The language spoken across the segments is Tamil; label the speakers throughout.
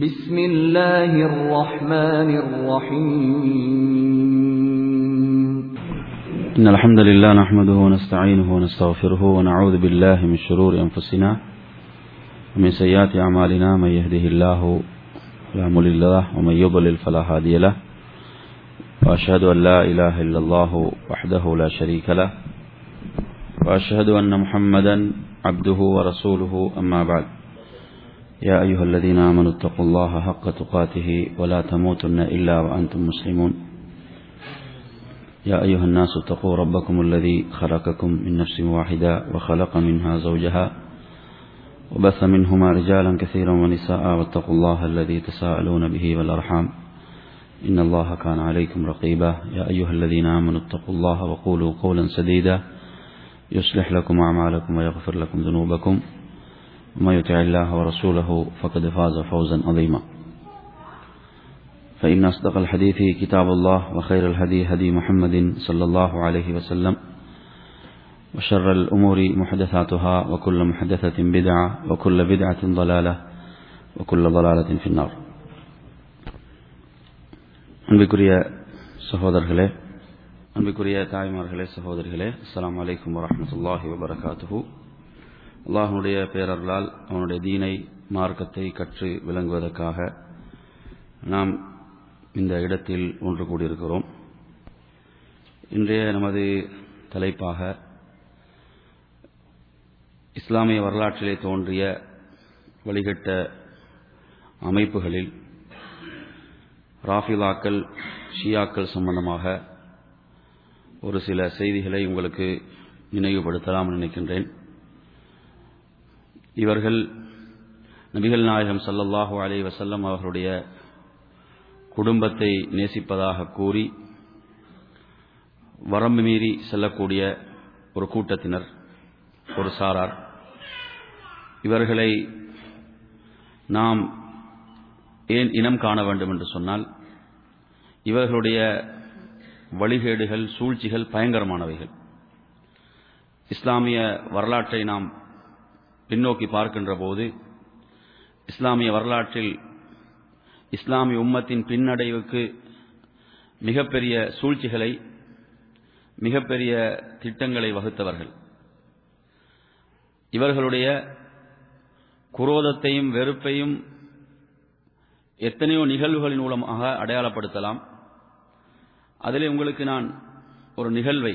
Speaker 1: بسم الله الرحمن الرحيم
Speaker 2: إن الحمد لله نحمده ونستعينه ونستغفره ونعوذ بالله من شرور أنفسنا ومن سيئات أعمالنا من يهده الله فلا مضل له ومن يضلل فلا هادي له وأشهد أن لا إله إلا الله وحده لا شريك له وأشهد أن محمدا عبده ورسوله أما بعد يا أيها الذين آمنوا اتقوا الله حق تقاته ولا تموتن إلا وأنتم مسلمون يا أيها الناس اتقوا ربكم الذي خلقكم من نفس واحدة وخلق منها زوجها وبث منهما رجالا كثيرا ونساء واتقوا الله الذي تساءلون به والأرحام إن الله كان عليكم رقيبا يا أيها الذين آمنوا اتقوا الله وقولوا قولا سديدا يصلح لكم أعمالكم ويغفر لكم ذنوبكم وما يطع الله ورسوله فقد فاز فوزا عظيما فإن أصدق الحديث كتاب الله وخير الهدي هدي محمد صلى الله عليه وسلم وشر الأمور محدثاتها وكل محدثة بدعة وكل بدعة ضلالة وكل ضلالة في النار அன்பிற்குரிய சகோதரர்களே அன்பிற்குரிய தாய்மார்களே சகோதரிகளே அஸ்லாம் வலைக்கம் வரமத்துல்லாஹி வபரகாத்துஹூ அல்லாஹனுடைய பேரர்களால் அவனுடைய தீனை மார்க்கத்தை கற்று விளங்குவதற்காக நாம் இந்த இடத்தில் ஒன்று கூடியிருக்கிறோம் இன்றைய நமது தலைப்பாக இஸ்லாமிய வரலாற்றிலே தோன்றிய வழிகட்ட அமைப்புகளில் ராஃபிலாக்கள் ஷியாக்கள் சம்பந்தமாக ஒரு சில செய்திகளை உங்களுக்கு நினைவுபடுத்தலாம் நினைக்கின்றேன் இவர்கள் நபிகள் நாயகம் சல்லல்லாஹு அலை வசல்லம் அவர்களுடைய குடும்பத்தை நேசிப்பதாக கூறி வரம்பு மீறி செல்லக்கூடிய ஒரு கூட்டத்தினர் ஒரு சாரார் இவர்களை நாம் ஏன் இனம் காண வேண்டும் என்று சொன்னால் இவர்களுடைய வழிகேடுகள் சூழ்ச்சிகள் பயங்கரமானவைகள் இஸ்லாமிய வரலாற்றை நாம் பின்னோக்கி பார்க்கின்ற போது இஸ்லாமிய வரலாற்றில் இஸ்லாமிய உம்மத்தின் பின்னடைவுக்கு மிகப்பெரிய சூழ்ச்சிகளை மிகப்பெரிய திட்டங்களை வகுத்தவர்கள் இவர்களுடைய குரோதத்தையும் வெறுப்பையும் எத்தனையோ நிகழ்வுகளின் மூலமாக அடையாளப்படுத்தலாம் அதிலே உங்களுக்கு நான் ஒரு நிகழ்வை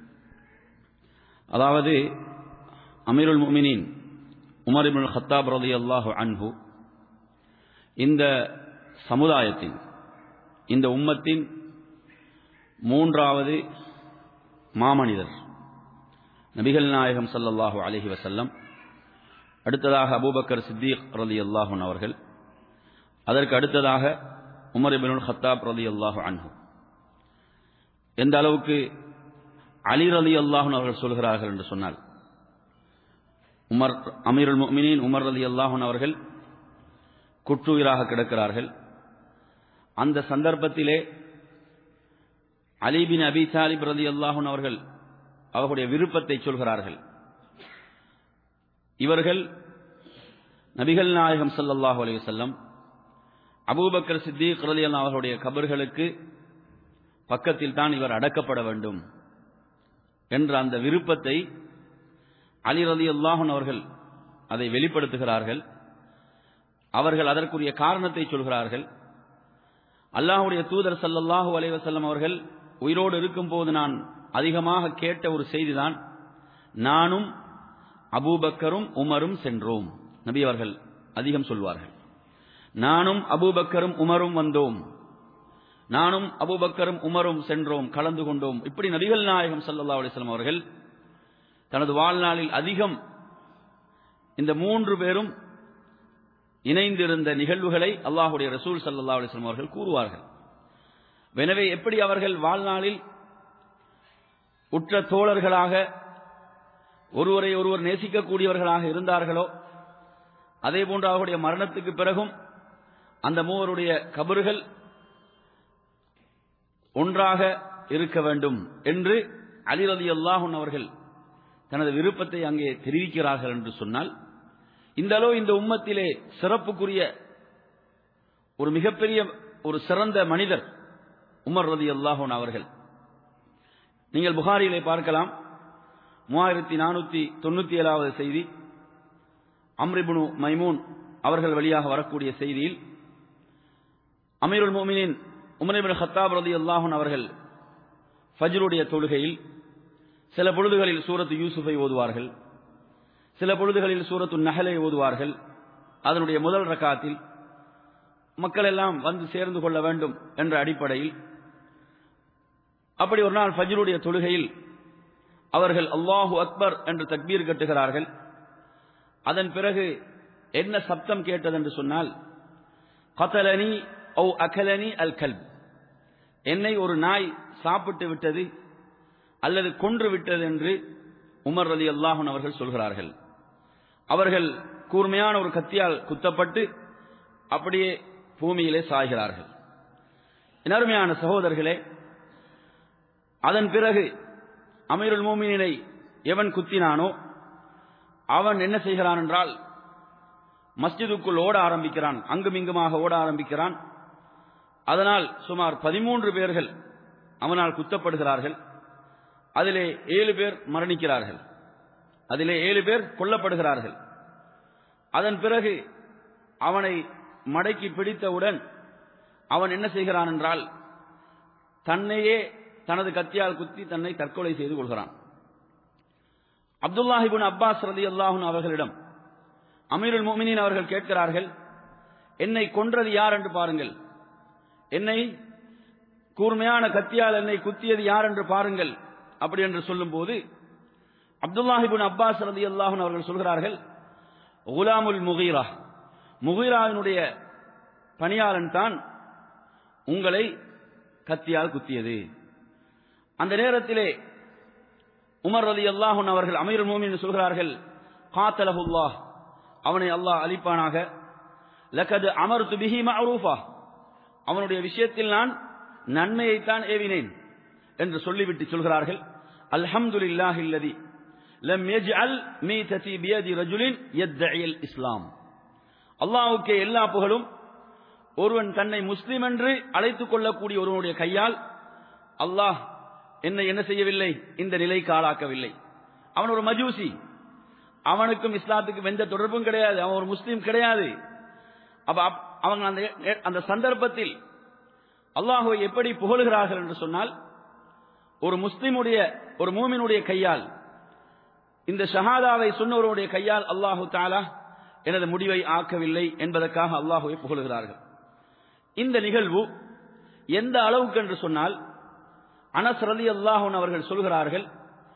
Speaker 2: அதாவது அமீருல் முமினின் உமர் இபுல் ஹத்தாப் ரதி அல்லாஹு அன்ஹு இந்த சமுதாயத்தின் இந்த உம்மத்தின் மூன்றாவது மாமனிதர் நபிகள் நாயகம் சல்லல்லாஹு அலஹி வசல்லம் அடுத்ததாக அபூபக்கர் சித்தீக் ரதி அல்லாஹூன் அவர்கள் அதற்கு அடுத்ததாக உமர் இபினுல் ஹத்தாப் ரதி அல்லாஹு அன்ஹு எந்த அளவுக்கு அலி ரலி அல்லாஹூன் அவர்கள் சொல்கிறார்கள் என்று சொன்னால் உமர் அமீருல் முமினின் உமர் ரலி அல்லாஹூன் அவர்கள் குற்றுயிராக கிடக்கிறார்கள் அந்த சந்தர்ப்பத்திலே அலிபின் அபி சாலிப் ரதி அல்லாஹூன் அவர்கள் அவர்களுடைய விருப்பத்தை சொல்கிறார்கள் இவர்கள் நபிகள் நாயகம் சல்லல்லாஹு அலி வல்லம் அபூபக்கர் சித்திக் ரலி அல்லா அவர்களுடைய கபர்களுக்கு பக்கத்தில் தான் இவர் அடக்கப்பட வேண்டும் என்ற அந்த விருப்பத்தை அலி ரலி அல்லாஹன் அவர்கள் அதை வெளிப்படுத்துகிறார்கள் அவர்கள் அதற்குரிய காரணத்தை சொல்கிறார்கள் அல்லாஹுடைய தூதர் சல்லல்லாஹு அலைவசல்லம் அவர்கள் உயிரோடு இருக்கும் போது நான் அதிகமாக கேட்ட ஒரு செய்திதான் நானும் அபூபக்கரும் உமரும் சென்றோம் நபி அவர்கள் அதிகம் சொல்வார்கள் நானும் அபூபக்கரும் உமரும் வந்தோம் நானும் அபூபக்கரும் உமரும் சென்றோம் கலந்து கொண்டோம் இப்படி நபிகள் நாயகம் சல்லா அலிஸ்லாம் அவர்கள் தனது வாழ்நாளில் அதிகம் இந்த மூன்று பேரும் இணைந்திருந்த நிகழ்வுகளை அல்லாஹுடைய ரசூல் சல்லா அலிஸ்லாம் அவர்கள் கூறுவார்கள் எனவே எப்படி அவர்கள் வாழ்நாளில் உற்ற தோழர்களாக ஒருவரை ஒருவர் நேசிக்கக்கூடியவர்களாக இருந்தார்களோ அதே போன்று அவருடைய மரணத்துக்கு பிறகும் அந்த மூவருடைய கபறுகள் ஒன்றாக இருக்க வேண்டும் என்று அலிரதி அல்லாஹுன் அவர்கள் தனது விருப்பத்தை அங்கே தெரிவிக்கிறார்கள் என்று சொன்னால் இந்த அளவு இந்த உம்மத்திலே சிறப்புக்குரிய ஒரு மிகப்பெரிய ஒரு சிறந்த மனிதர் உமர் ரதி அல்லாஹூன் அவர்கள் நீங்கள் புகாரியிலே பார்க்கலாம் மூவாயிரத்தி நானூத்தி தொண்ணூத்தி ஏழாவது செய்தி அம்ரிபுனு மைமூன் அவர்கள் வழியாக வரக்கூடிய செய்தியில் அமீருல் மோமினின் உமரிபின் ஹத்தாப் ரதி அல்லாஹூன் அவர்கள் ஃபஜ்ருடைய தொழுகையில் சில பொழுதுகளில் சூரத்து யூசுஃபை ஓதுவார்கள் சில பொழுதுகளில் சூரத்து நகலை ஓதுவார்கள் அதனுடைய முதல் ரக்காத்தில் மக்கள் எல்லாம் வந்து சேர்ந்து கொள்ள வேண்டும் என்ற அடிப்படையில் அப்படி ஒரு நாள் ஃபஜ்ருடைய தொழுகையில் அவர்கள் அல்லாஹு அக்பர் என்று தக்பீர் கட்டுகிறார்கள் அதன் பிறகு என்ன சப்தம் கேட்டது என்று சொன்னால் கத்தலனி ஓ அகலனி அல் கல் என்னை ஒரு நாய் சாப்பிட்டு விட்டது அல்லது கொன்று விட்டது என்று உமர் ரதி அல்லாஹன் அவர்கள் சொல்கிறார்கள் அவர்கள் கூர்மையான ஒரு கத்தியால் குத்தப்பட்டு அப்படியே பூமியிலே சாய்கிறார்கள் அருமையான சகோதரர்களே அதன் பிறகு அமீருல் மோமினை எவன் குத்தினானோ அவன் என்ன செய்கிறான் என்றால் மஸ்ஜிதுக்குள் ஓட ஆரம்பிக்கிறான் அங்குமிங்குமாக ஓட ஆரம்பிக்கிறான் அதனால் சுமார் பதிமூன்று பேர்கள் அவனால் குத்தப்படுகிறார்கள் அதிலே ஏழு பேர் மரணிக்கிறார்கள் அதிலே ஏழு பேர் கொல்லப்படுகிறார்கள் அதன் பிறகு அவனை மடக்கி பிடித்தவுடன் அவன் என்ன செய்கிறான் என்றால் தன்னையே தனது கத்தியால் குத்தி தன்னை தற்கொலை செய்து கொள்கிறான் அப்துல்லாஹிபின் அப்பாஸ் ரதி அல்லாஹூன் அவர்களிடம் அமீருல் மோமினின் அவர்கள் கேட்கிறார்கள் என்னை கொன்றது யார் என்று பாருங்கள் என்னை கூர்மையான கத்தியால் என்னை குத்தியது யார் என்று பாருங்கள் அப்படி என்று சொல்லும் போது அப்துல்லாஹிபின் அப்பாஸ் ரதி அல்லாஹூன் அவர்கள் சொல்கிறார்கள் குலாமுல் முகீரா முகீராவினுடைய பணியாளன் தான் உங்களை கத்தியால் குத்தியது அந்த நேரத்திலே உமர் ரதி அல்லாஹூன் அவர்கள் அமீர் மோமின் சொல்கிறார்கள் காத்தலஹுல்லாஹ் அவனை அல்லாஹ் அளிப்பானாக லக்கது அமர்த்து பிஹி மஅரூஃபா அவனுடைய விஷயத்தில் நான் நன்மையைத்தான் ஏவினேன் என்று சொல்லிவிட்டு சொல்கிறார்கள் அல்ஹம்துலில்லாஹி அல்லதி லம் யஜ்அல் மீததி பியதி ரஜுலின் யத்இல் இஸ்லாம் அல்லாஹ்வுக்கே எல்லா புகழும் ஒருவன் தன்னை முஸ்லிம் என்று அழைத்துக் கொள்ளக்கூடிய ஒருவனுடைய கையால் அல்லாஹ் என்னை என்ன செய்யவில்லை இந்த நிலைக்கு ஆளாக்கவில்லை அவன் ஒரு மஜூசி அவனுக்கும் இஸ்லாத்துக்கும் எந்த தொடர்பும் கிடையாது அவன் ஒரு முஸ்லீம் கிடையாது அப்ப அவங்க அந்த அந்த சந்தர்ப்பத்தில் அல்லாஹுவை எப்படி புகழுகிறார்கள் என்று சொன்னால் ஒரு முஸ்லிமுடைய ஒரு மூமினுடைய கையால் இந்த ஷஹாதாவை சொன்னவருடைய கையால் அல்லாஹு தாலா எனது முடிவை ஆக்கவில்லை என்பதற்காக அல்லாஹுவை புகழுகிறார்கள் இந்த நிகழ்வு எந்த அளவுக்கு என்று சொன்னால் அனஸ் ரலி அல்லாஹூன் அவர்கள் சொல்கிறார்கள்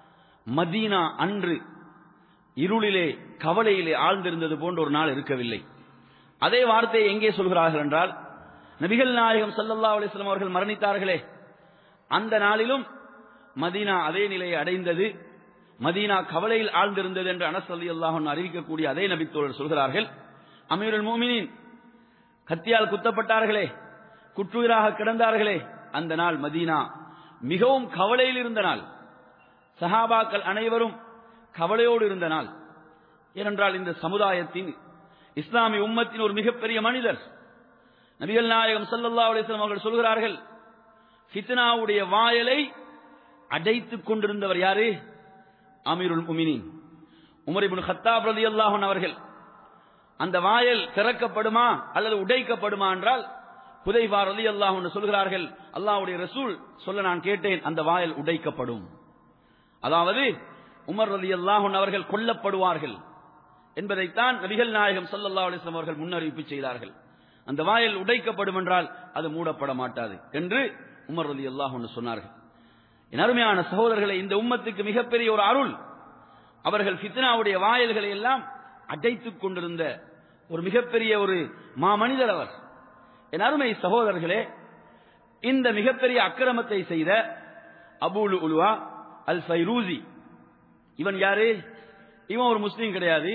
Speaker 2: மதீனா அன்று இருளிலே கவலையிலே ஆழ்ந்திருந்தது போன்ற ஒரு நாள் இருக்கவில்லை அதே வார்த்தையை எங்கே சொல்கிறார்கள் என்றால் நபிகள் நாயகம் சல்லல்லா அலிஸ்லாம் அவர்கள் மரணித்தார்களே அந்த நாளிலும் மதீனா அதே நிலையை அடைந்தது மதீனா கவலையில் ஆழ்ந்திருந்தது என்று அனஸ் அலி அல்லாஹன் அறிவிக்கக்கூடிய அதே நபித்தோழர் சொல்கிறார்கள் அமீருல் மோமினின் கத்தியால் குத்தப்பட்டார்களே குற்றுயிராக கிடந்தார்களே அந்த நாள் மதீனா மிகவும் கவலையில் இருந்த நாள் சஹாபாக்கள் அனைவரும் கவலையோடு இருந்த நாள் ஏனென்றால் இந்த சமுதாயத்தின் இஸ்லாமிய உம்மத்தின் ஒரு மிகப்பெரிய மனிதர் நபிகள் நாயகம் சல்லல்லா அலிஸ்லாம் அவர்கள் சொல்கிறார்கள் ஃபித்னாவுடைய வாயலை அடைத்துக் கொண்டிருந்தவர் யாரு அமீருல் உமினின் உமரிபுன் ஹத்தாப் ரதி அல்லாஹன் அவர்கள் அந்த வாயல் திறக்கப்படுமா அல்லது உடைக்கப்படுமா என்றால் புதைவா ரலி அல்லாஹ் சொல்கிறார்கள் அல்லாஹ்வுடைய ரசூல் சொல்ல நான் கேட்டேன் அந்த வாயல் உடைக்கப்படும் அதாவது உமர் ரலி அல்லாஹன் அவர்கள் கொல்லப்படுவார்கள் என்பதைத்தான் நபிகள் நாயகம் சல்லல்லா அலிஸ்லாம் அவர்கள் முன்னறிவிப்பு செய்தார்கள் அந்த வாயல் உடைக்கப்படும் என்றால் அது மூடப்பட மாட்டாது என்று உமர் ரலி அல்லாஹ் சொன்னார்கள் என் அருமையான சகோதரர்களை இந்த உம்மத்துக்கு மிகப்பெரிய ஒரு அருள் அவர்கள் ஃபித்னாவுடைய வாயல்களை எல்லாம் அடைத்துக் கொண்டிருந்த ஒரு மிகப்பெரிய ஒரு மாமனிதர் அவர் என் அருமை சகோதரர்களே இந்த மிகப்பெரிய அக்கிரமத்தை செய்த அபுல் உலுவா அல் ஃபைரூசி இவன் யாரு இவன் ஒரு முஸ்லீம் கிடையாது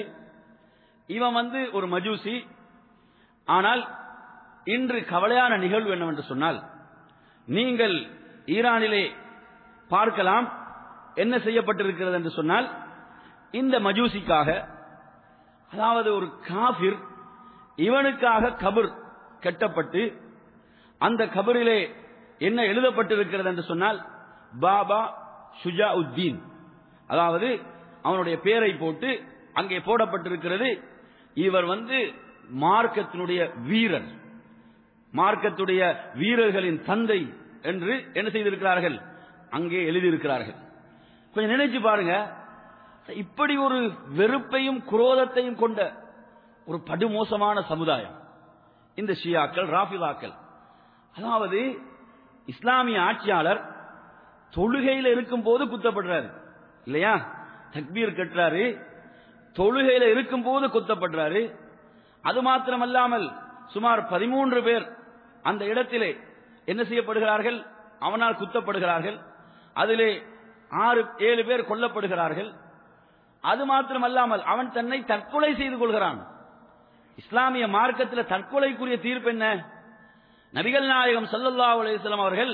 Speaker 2: இவன் வந்து ஒரு மஜூசி ஆனால் இன்று கவலையான நிகழ்வு என்னவென்று சொன்னால் நீங்கள் ஈரானிலே பார்க்கலாம் என்ன செய்யப்பட்டிருக்கிறது என்று சொன்னால் இந்த மஜூசிக்காக அதாவது ஒரு காபிர் இவனுக்காக கபர் கட்டப்பட்டு அந்த கபரிலே என்ன எழுதப்பட்டிருக்கிறது என்று சொன்னால் பாபா ஷுஜா உத்தீன் அதாவது அவனுடைய பெயரை போட்டு அங்கே போடப்பட்டிருக்கிறது இவர் வந்து மார்க்கத்தினுடைய வீரர் மார்க்கத்துடைய வீரர்களின் தந்தை என்று என்ன செய்திருக்கிறார்கள் அங்கே எழுதியிருக்கிறார்கள் கொஞ்சம் நினைச்சு பாருங்க இப்படி ஒரு வெறுப்பையும் குரோதத்தையும் கொண்ட ஒரு படுமோசமான சமுதாயம் இந்த ஷியாக்கள் ராஃபிதாக்கள் அதாவது இஸ்லாமிய ஆட்சியாளர் தொழுகையில் இருக்கும் போது குத்தப்படுறாரு இல்லையா தக்பீர் கட்டுறாரு தொழுகையில இருக்கும் போது குத்தப்படுறாரு அது மாத்திரமல்லாமல் சுமார் பதிமூன்று பேர் அந்த இடத்திலே என்ன செய்யப்படுகிறார்கள் அவனால் குத்தப்படுகிறார்கள் அதிலே ஆறு ஏழு பேர் கொல்லப்படுகிறார்கள் அது மாத்திரமல்லாமல் அவன் தன்னை தற்கொலை செய்து கொள்கிறான் இஸ்லாமிய மார்க்கத்தில் தற்கொலைக்குரிய தீர்ப்பு என்ன நபிகள் நாயகம் சல்லல்லா அலிஸ்லாம் அவர்கள்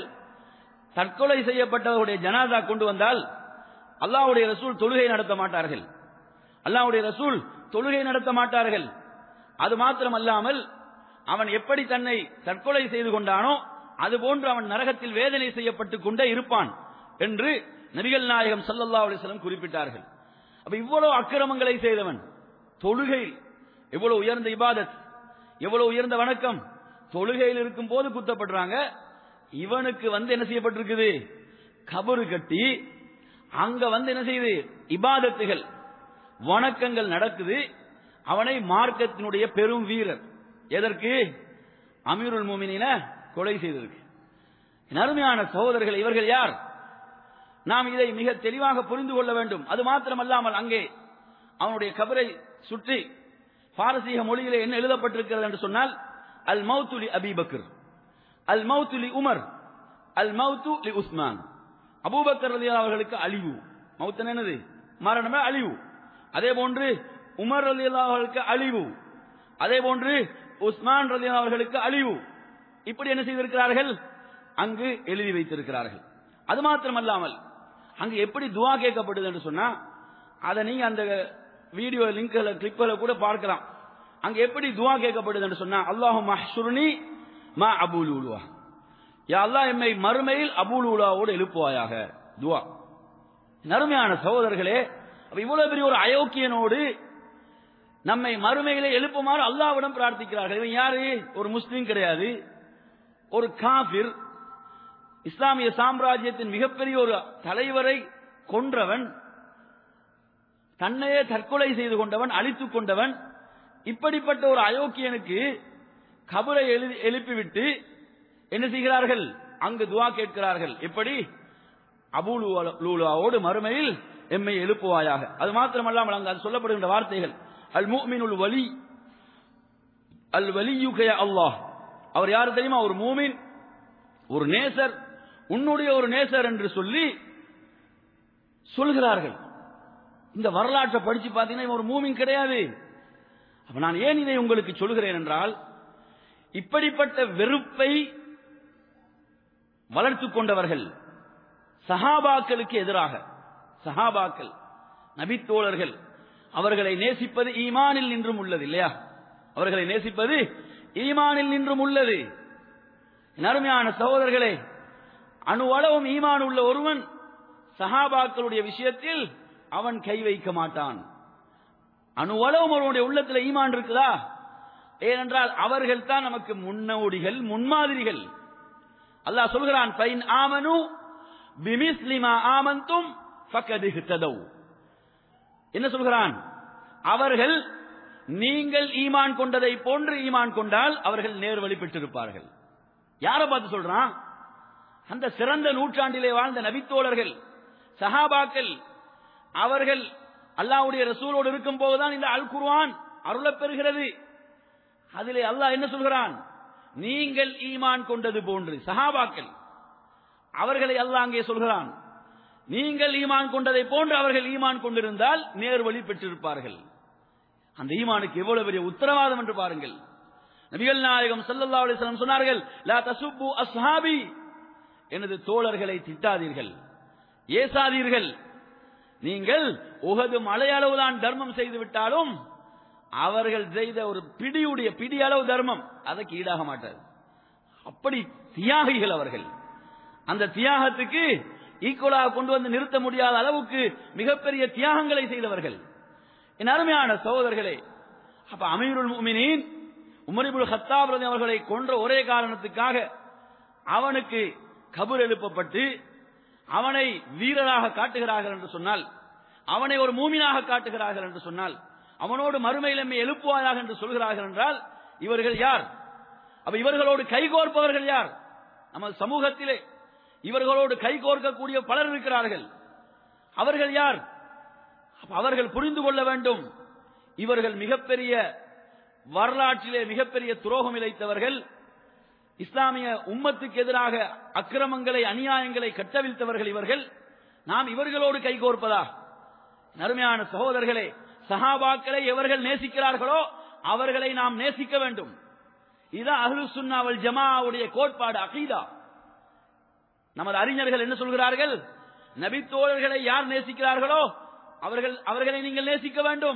Speaker 2: தற்கொலை செய்யப்பட்டவருடைய ஜனாதா கொண்டு வந்தால் அல்லாவுடைய ரசூல் தொழுகை நடத்த மாட்டார்கள் அல்லாவுடைய ரசூல் தொழுகை நடத்த மாட்டார்கள் அது மாத்திரமல்லாமல் அவன் எப்படி தன்னை தற்கொலை செய்து கொண்டானோ அதுபோன்று அவன் நரகத்தில் வேதனை செய்யப்பட்டுக் கொண்டே இருப்பான் என்று நபிகள் நாயகம் சல்லல்லா அலிஸ்லம் குறிப்பிட்டார்கள் அப்ப இவ்வளவு அக்கிரமங்களை செய்தவன் தொழுகை எவ்வளவு உயர்ந்த இபாதத் எவ்வளவு உயர்ந்த வணக்கம் தொழுகையில் இருக்கும் போது குத்தப்படுறாங்க இவனுக்கு வந்து என்ன செய்யப்பட்டிருக்குது கபரு கட்டி அங்க வந்து என்ன செய்யுது இபாதத்துகள் வணக்கங்கள் நடக்குது அவனை மார்க்கத்தினுடைய பெரும் வீரர் எதற்கு அமீருல் மூமினின கொலை செய்ததற்கு அருமையான சகோதரர்கள் இவர்கள் யார் நாம் இதை மிக தெளிவாக புரிந்து கொள்ள வேண்டும் அது மாத்திரமல்லாமல் அங்கே அவனுடைய கபரை சுற்றி பாரசீக மொழியிலே என்ன எழுதப்பட்டிருக்கிறது என்று சொன்னால் அல் மௌத்துலி அபிபக்கர் அல் மௌத்துலி உமர் அல் மௌத்து லி உஸ்மான் அபூபக்கர் ரலி அவர்களுக்கு அழிவு மௌத்தன் என்னது மரணமே அழிவு அதே போன்று உமர் ரலி அவர்களுக்கு அழிவு அதே போன்று உஸ்மான் ரலி அவர்களுக்கு அழிவு இப்படி என்ன செய்திருக்கிறார்கள் அங்கு எழுதி வைத்திருக்கிறார்கள் அது மாத்திரமல்லாமல் அங்கு எப்படி துவா கேட்கப்படுது என்று சொன்னா அதை நீங்க அந்த வீடியோ லிங்க்ல கிளிப்ல கூட பார்க்கலாம் அங்க எப்படி துவா கேட்கப்படுது என்று சொன்னா அல்லாஹு மஹ்சுர்னி மா அபூலுவா யா அல்லாஹ் எம்மை மறுமையில் அபூலுவாவோடு எழுப்புவாயாக துவா நறுமையான சகோதரர்களே அப்ப இவ்வளவு பெரிய ஒரு அயோக்கியனோடு நம்மை மறுமையிலே எழுப்புமாறு அல்லாவிடம் பிரார்த்திக்கிறார்கள் இவன் யாரு ஒரு முஸ்லீம் கிடையாது ஒரு காபிர் இஸ்லாமிய சாம்ராஜ்யத்தின் மிகப்பெரிய ஒரு தலைவரை கொன்றவன் தன்னையே தற்கொலை செய்து கொண்டவன் அழித்துக் கொண்டவன் இப்படிப்பட்ட ஒரு அயோக்கியனுக்கு கபரை எழுப்பிவிட்டு என்ன செய்கிறார்கள் அங்கு துவா கேட்கிறார்கள் எப்படி அபூலுவாவோடு மறுமையில் எம்மை எழுப்புவாயாக அது மாத்திரமல்லாமல் அங்கு அது சொல்லப்படுகின்ற வார்த்தைகள் அல் மூமினுல் வலி அல் வலியுகய அல்லாஹ் அவர் யாரு தெரியுமா ஒரு மூமின் ஒரு நேசர் உன்னுடைய ஒரு நேசர் என்று சொல்லி சொல்கிறார்கள் இந்த வரலாற்றை படிச்சு பார்த்தீங்கன்னா ஒரு மூமின் கிடையாது அப்ப நான் ஏன் இதை உங்களுக்கு சொல்கிறேன் என்றால் இப்படிப்பட்ட வெறுப்பை வளர்த்து கொண்டவர்கள் சஹாபாக்களுக்கு எதிராக சஹாபாக்கள் நபித்தோழர்கள் அவர்களை நேசிப்பது ஈமானில் நின்றும் உள்ளது இல்லையா அவர்களை நேசிப்பது ஈமானில் நின்றும் உள்ளது அருமையான சகோதரர்களே அணுவளவும் ஈமான் உள்ள ஒருவன் சஹாபாக்களுடைய விஷயத்தில் அவன் கை வைக்க மாட்டான் அணுவளவும் ஒருவனுடைய உள்ளத்தில் ஈமான் இருக்குதா ஏனென்றால் அவர்கள் தான் நமக்கு முன்னோடிகள் முன்மாதிரிகள் அல்லாஹ் சொல்கிறான் பைன் ஆமனு பிமிஸ்லிமா ஆமந்தும் ஃபக்கது என்ன சொல்கிறான் அவர்கள் நீங்கள் ஈமான் கொண்டதை போன்று ஈமான் கொண்டால் அவர்கள் நேர்வழி பெற்றிருப்பார்கள் யாரை பார்த்து சொல்றான் அந்த சிறந்த நூற்றாண்டிலே வாழ்ந்த நபித்தோழர்கள் சஹாபாக்கள் அவர்கள் அல்லாவுடைய ரசூலோடு இருக்கும் போதுதான் இந்த அல் குர்வான் அருளப் பெறுகிறது அதிலே அல்லாஹ் என்ன சொல்கிறான் நீங்கள் ஈமான் கொண்டது போன்று சஹாபாக்கள் அவர்களை அல்லாஹ் அங்கே சொல்கிறான் நீங்கள் ஈமான் கொண்டதை போன்று அவர்கள் ஈமான் கொண்டிருந்தால் நேர்வழி பெற்றிருப்பார்கள் அந்த ஈமானுக்கு எவ்வளவு பெரிய உத்தரவாதம் என்று பாருங்கள் நபிகள் நாயகம் சல்லல்லா அலிஸ்லாம் சொன்னார்கள் லா தசுப்பு அஸ்ஹாபி எனது தோழர்களை திட்டாதீர்கள் ஏசாதீர்கள் நீங்கள் உகது மலையளவுதான் தர்மம் செய்து விட்டாலும் அவர்கள் செய்த ஒரு பிடியுடைய பிடி அளவு தர்மம் அதற்கு ஈடாக மாட்டார் அப்படி தியாகிகள் அவர்கள் அந்த தியாகத்துக்கு ஈக்குவலாக கொண்டு வந்து நிறுத்த முடியாத அளவுக்கு மிகப்பெரிய தியாகங்களை செய்தவர்கள் என் அருமையான சகோதரர்களே அப்ப அமீருல் முமினின் உமரிபுல் ஹத்தாப் ரலி அவர்களை கொன்ற ஒரே காரணத்துக்காக அவனுக்கு கபர் எழுப்பப்பட்டு அவனை வீரராக காட்டுகிறார்கள் என்று சொன்னால் அவனை ஒரு மூமினாக காட்டுகிறார்கள் என்று சொன்னால் அவனோடு மறுமையில் எம்மை எழுப்புவாயாக என்று சொல்கிறார்கள் என்றால் இவர்கள் யார் அப்ப இவர்களோடு கைகோர்ப்பவர்கள் யார் நமது சமூகத்திலே இவர்களோடு கைகோர்க்கக்கூடிய பலர் இருக்கிறார்கள் அவர்கள் யார் அப்ப அவர்கள் புரிந்து கொள்ள வேண்டும் இவர்கள் மிகப்பெரிய வரலாற்றிலே மிகப்பெரிய துரோகம் இழைத்தவர்கள் இஸ்லாமிய உம்மத்துக்கு எதிராக அக்கிரமங்களை அநியாயங்களை கட்டவிழ்த்தவர்கள் இவர்கள் நாம் இவர்களோடு கைகோர்ப்பதா அருமையான சகோதரர்களே சஹாபாக்களை எவர்கள் நேசிக்கிறார்களோ அவர்களை நாம் நேசிக்க வேண்டும் இதுதான் அஹ்லு சுன்னாவல் ஜமாவுடைய கோட்பாடு அகீதா நமது அறிஞர்கள் என்ன சொல்கிறார்கள் நபித்தோழர்களை யார் நேசிக்கிறார்களோ அவர்கள் அவர்களை நீங்கள் நேசிக்க வேண்டும்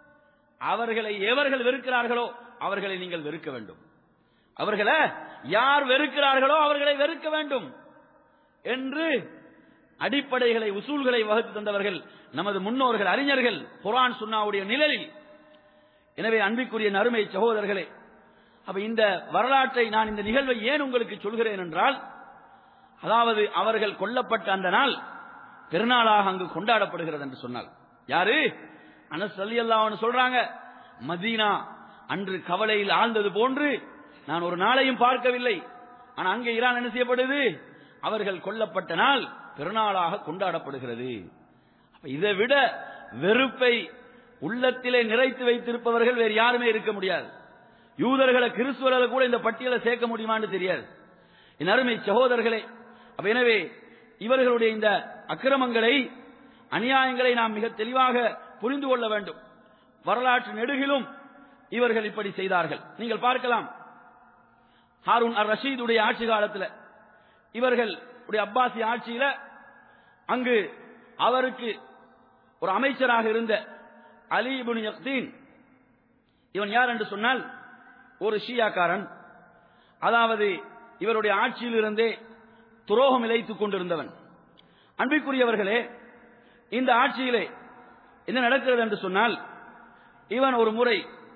Speaker 2: அவர்களை எவர்கள் வெறுக்கிறார்களோ அவர்களை நீங்கள் வெறுக்க வேண்டும் அவர்களை யார் வெறுக்கிறார்களோ அவர்களை வெறுக்க வேண்டும் என்று அடிப்படைகளை உசூல்களை வகுத்து தந்தவர்கள் நமது முன்னோர்கள் அறிஞர்கள் குரான் சுன்னாவுடைய நிழலில் எனவே அன்பிற்குரிய நறுமை சகோதரர்களே அப்ப இந்த வரலாற்றை நான் இந்த நிகழ்வை ஏன் உங்களுக்கு சொல்கிறேன் என்றால் அதாவது அவர்கள் கொல்லப்பட்ட அந்த நாள் பெருநாளாக அங்கு கொண்டாடப்படுகிறது என்று சொன்னால் யாரு அனஸ் அலி அல்லாஹ்னு சொல்றாங்க மதீனா அன்று கவலையில் ஆழ்ந்தது போன்று நான் ஒரு நாளையும் பார்க்கவில்லை ஆனா அங்கே ஈரான் என்ன செய்யப்படுது அவர்கள் கொல்லப்பட்ட நாள் பெருநாளாக கொண்டாடப்படுகிறது அப்ப இதை விட வெறுப்பை உள்ளத்திலே நிறைத்து வைத்திருப்பவர்கள் வேறு யாருமே இருக்க முடியாது யூதர்களை கிறிஸ்துவர்களை கூட இந்த பட்டியலை சேர்க்க முடியுமான்னு தெரியாது என் அருமை சகோதரர்களே அப்ப எனவே இவர்களுடைய இந்த அக்கிரமங்களை அநியாயங்களை நாம் மிக தெளிவாக புரிந்து கொள்ள வேண்டும் வரலாற்று நெடுகிலும் இவர்கள் இப்படி செய்தார்கள் நீங்கள் பார்க்கலாம் ஹாரூன் அர் ரஷீதுடைய ஆட்சி காலத்தில் இவர்கள் உடைய அப்பாசி ஆட்சியில அங்கு அவருக்கு ஒரு அமைச்சராக இருந்த அலி இப்னு யக்தீன் இவன் யார் என்று சொன்னால் ஒரு ஷியாக்காரன் அதாவது இவருடைய ஆட்சியில் இருந்தே துரோகம் இழைத்துக் கொண்டிருந்தவன் அன்பிற்குரியவர்களே இந்த ஆட்சியிலே என்ன நடக்கிறது என்று சொன்னால் இவன் ஒரு முறை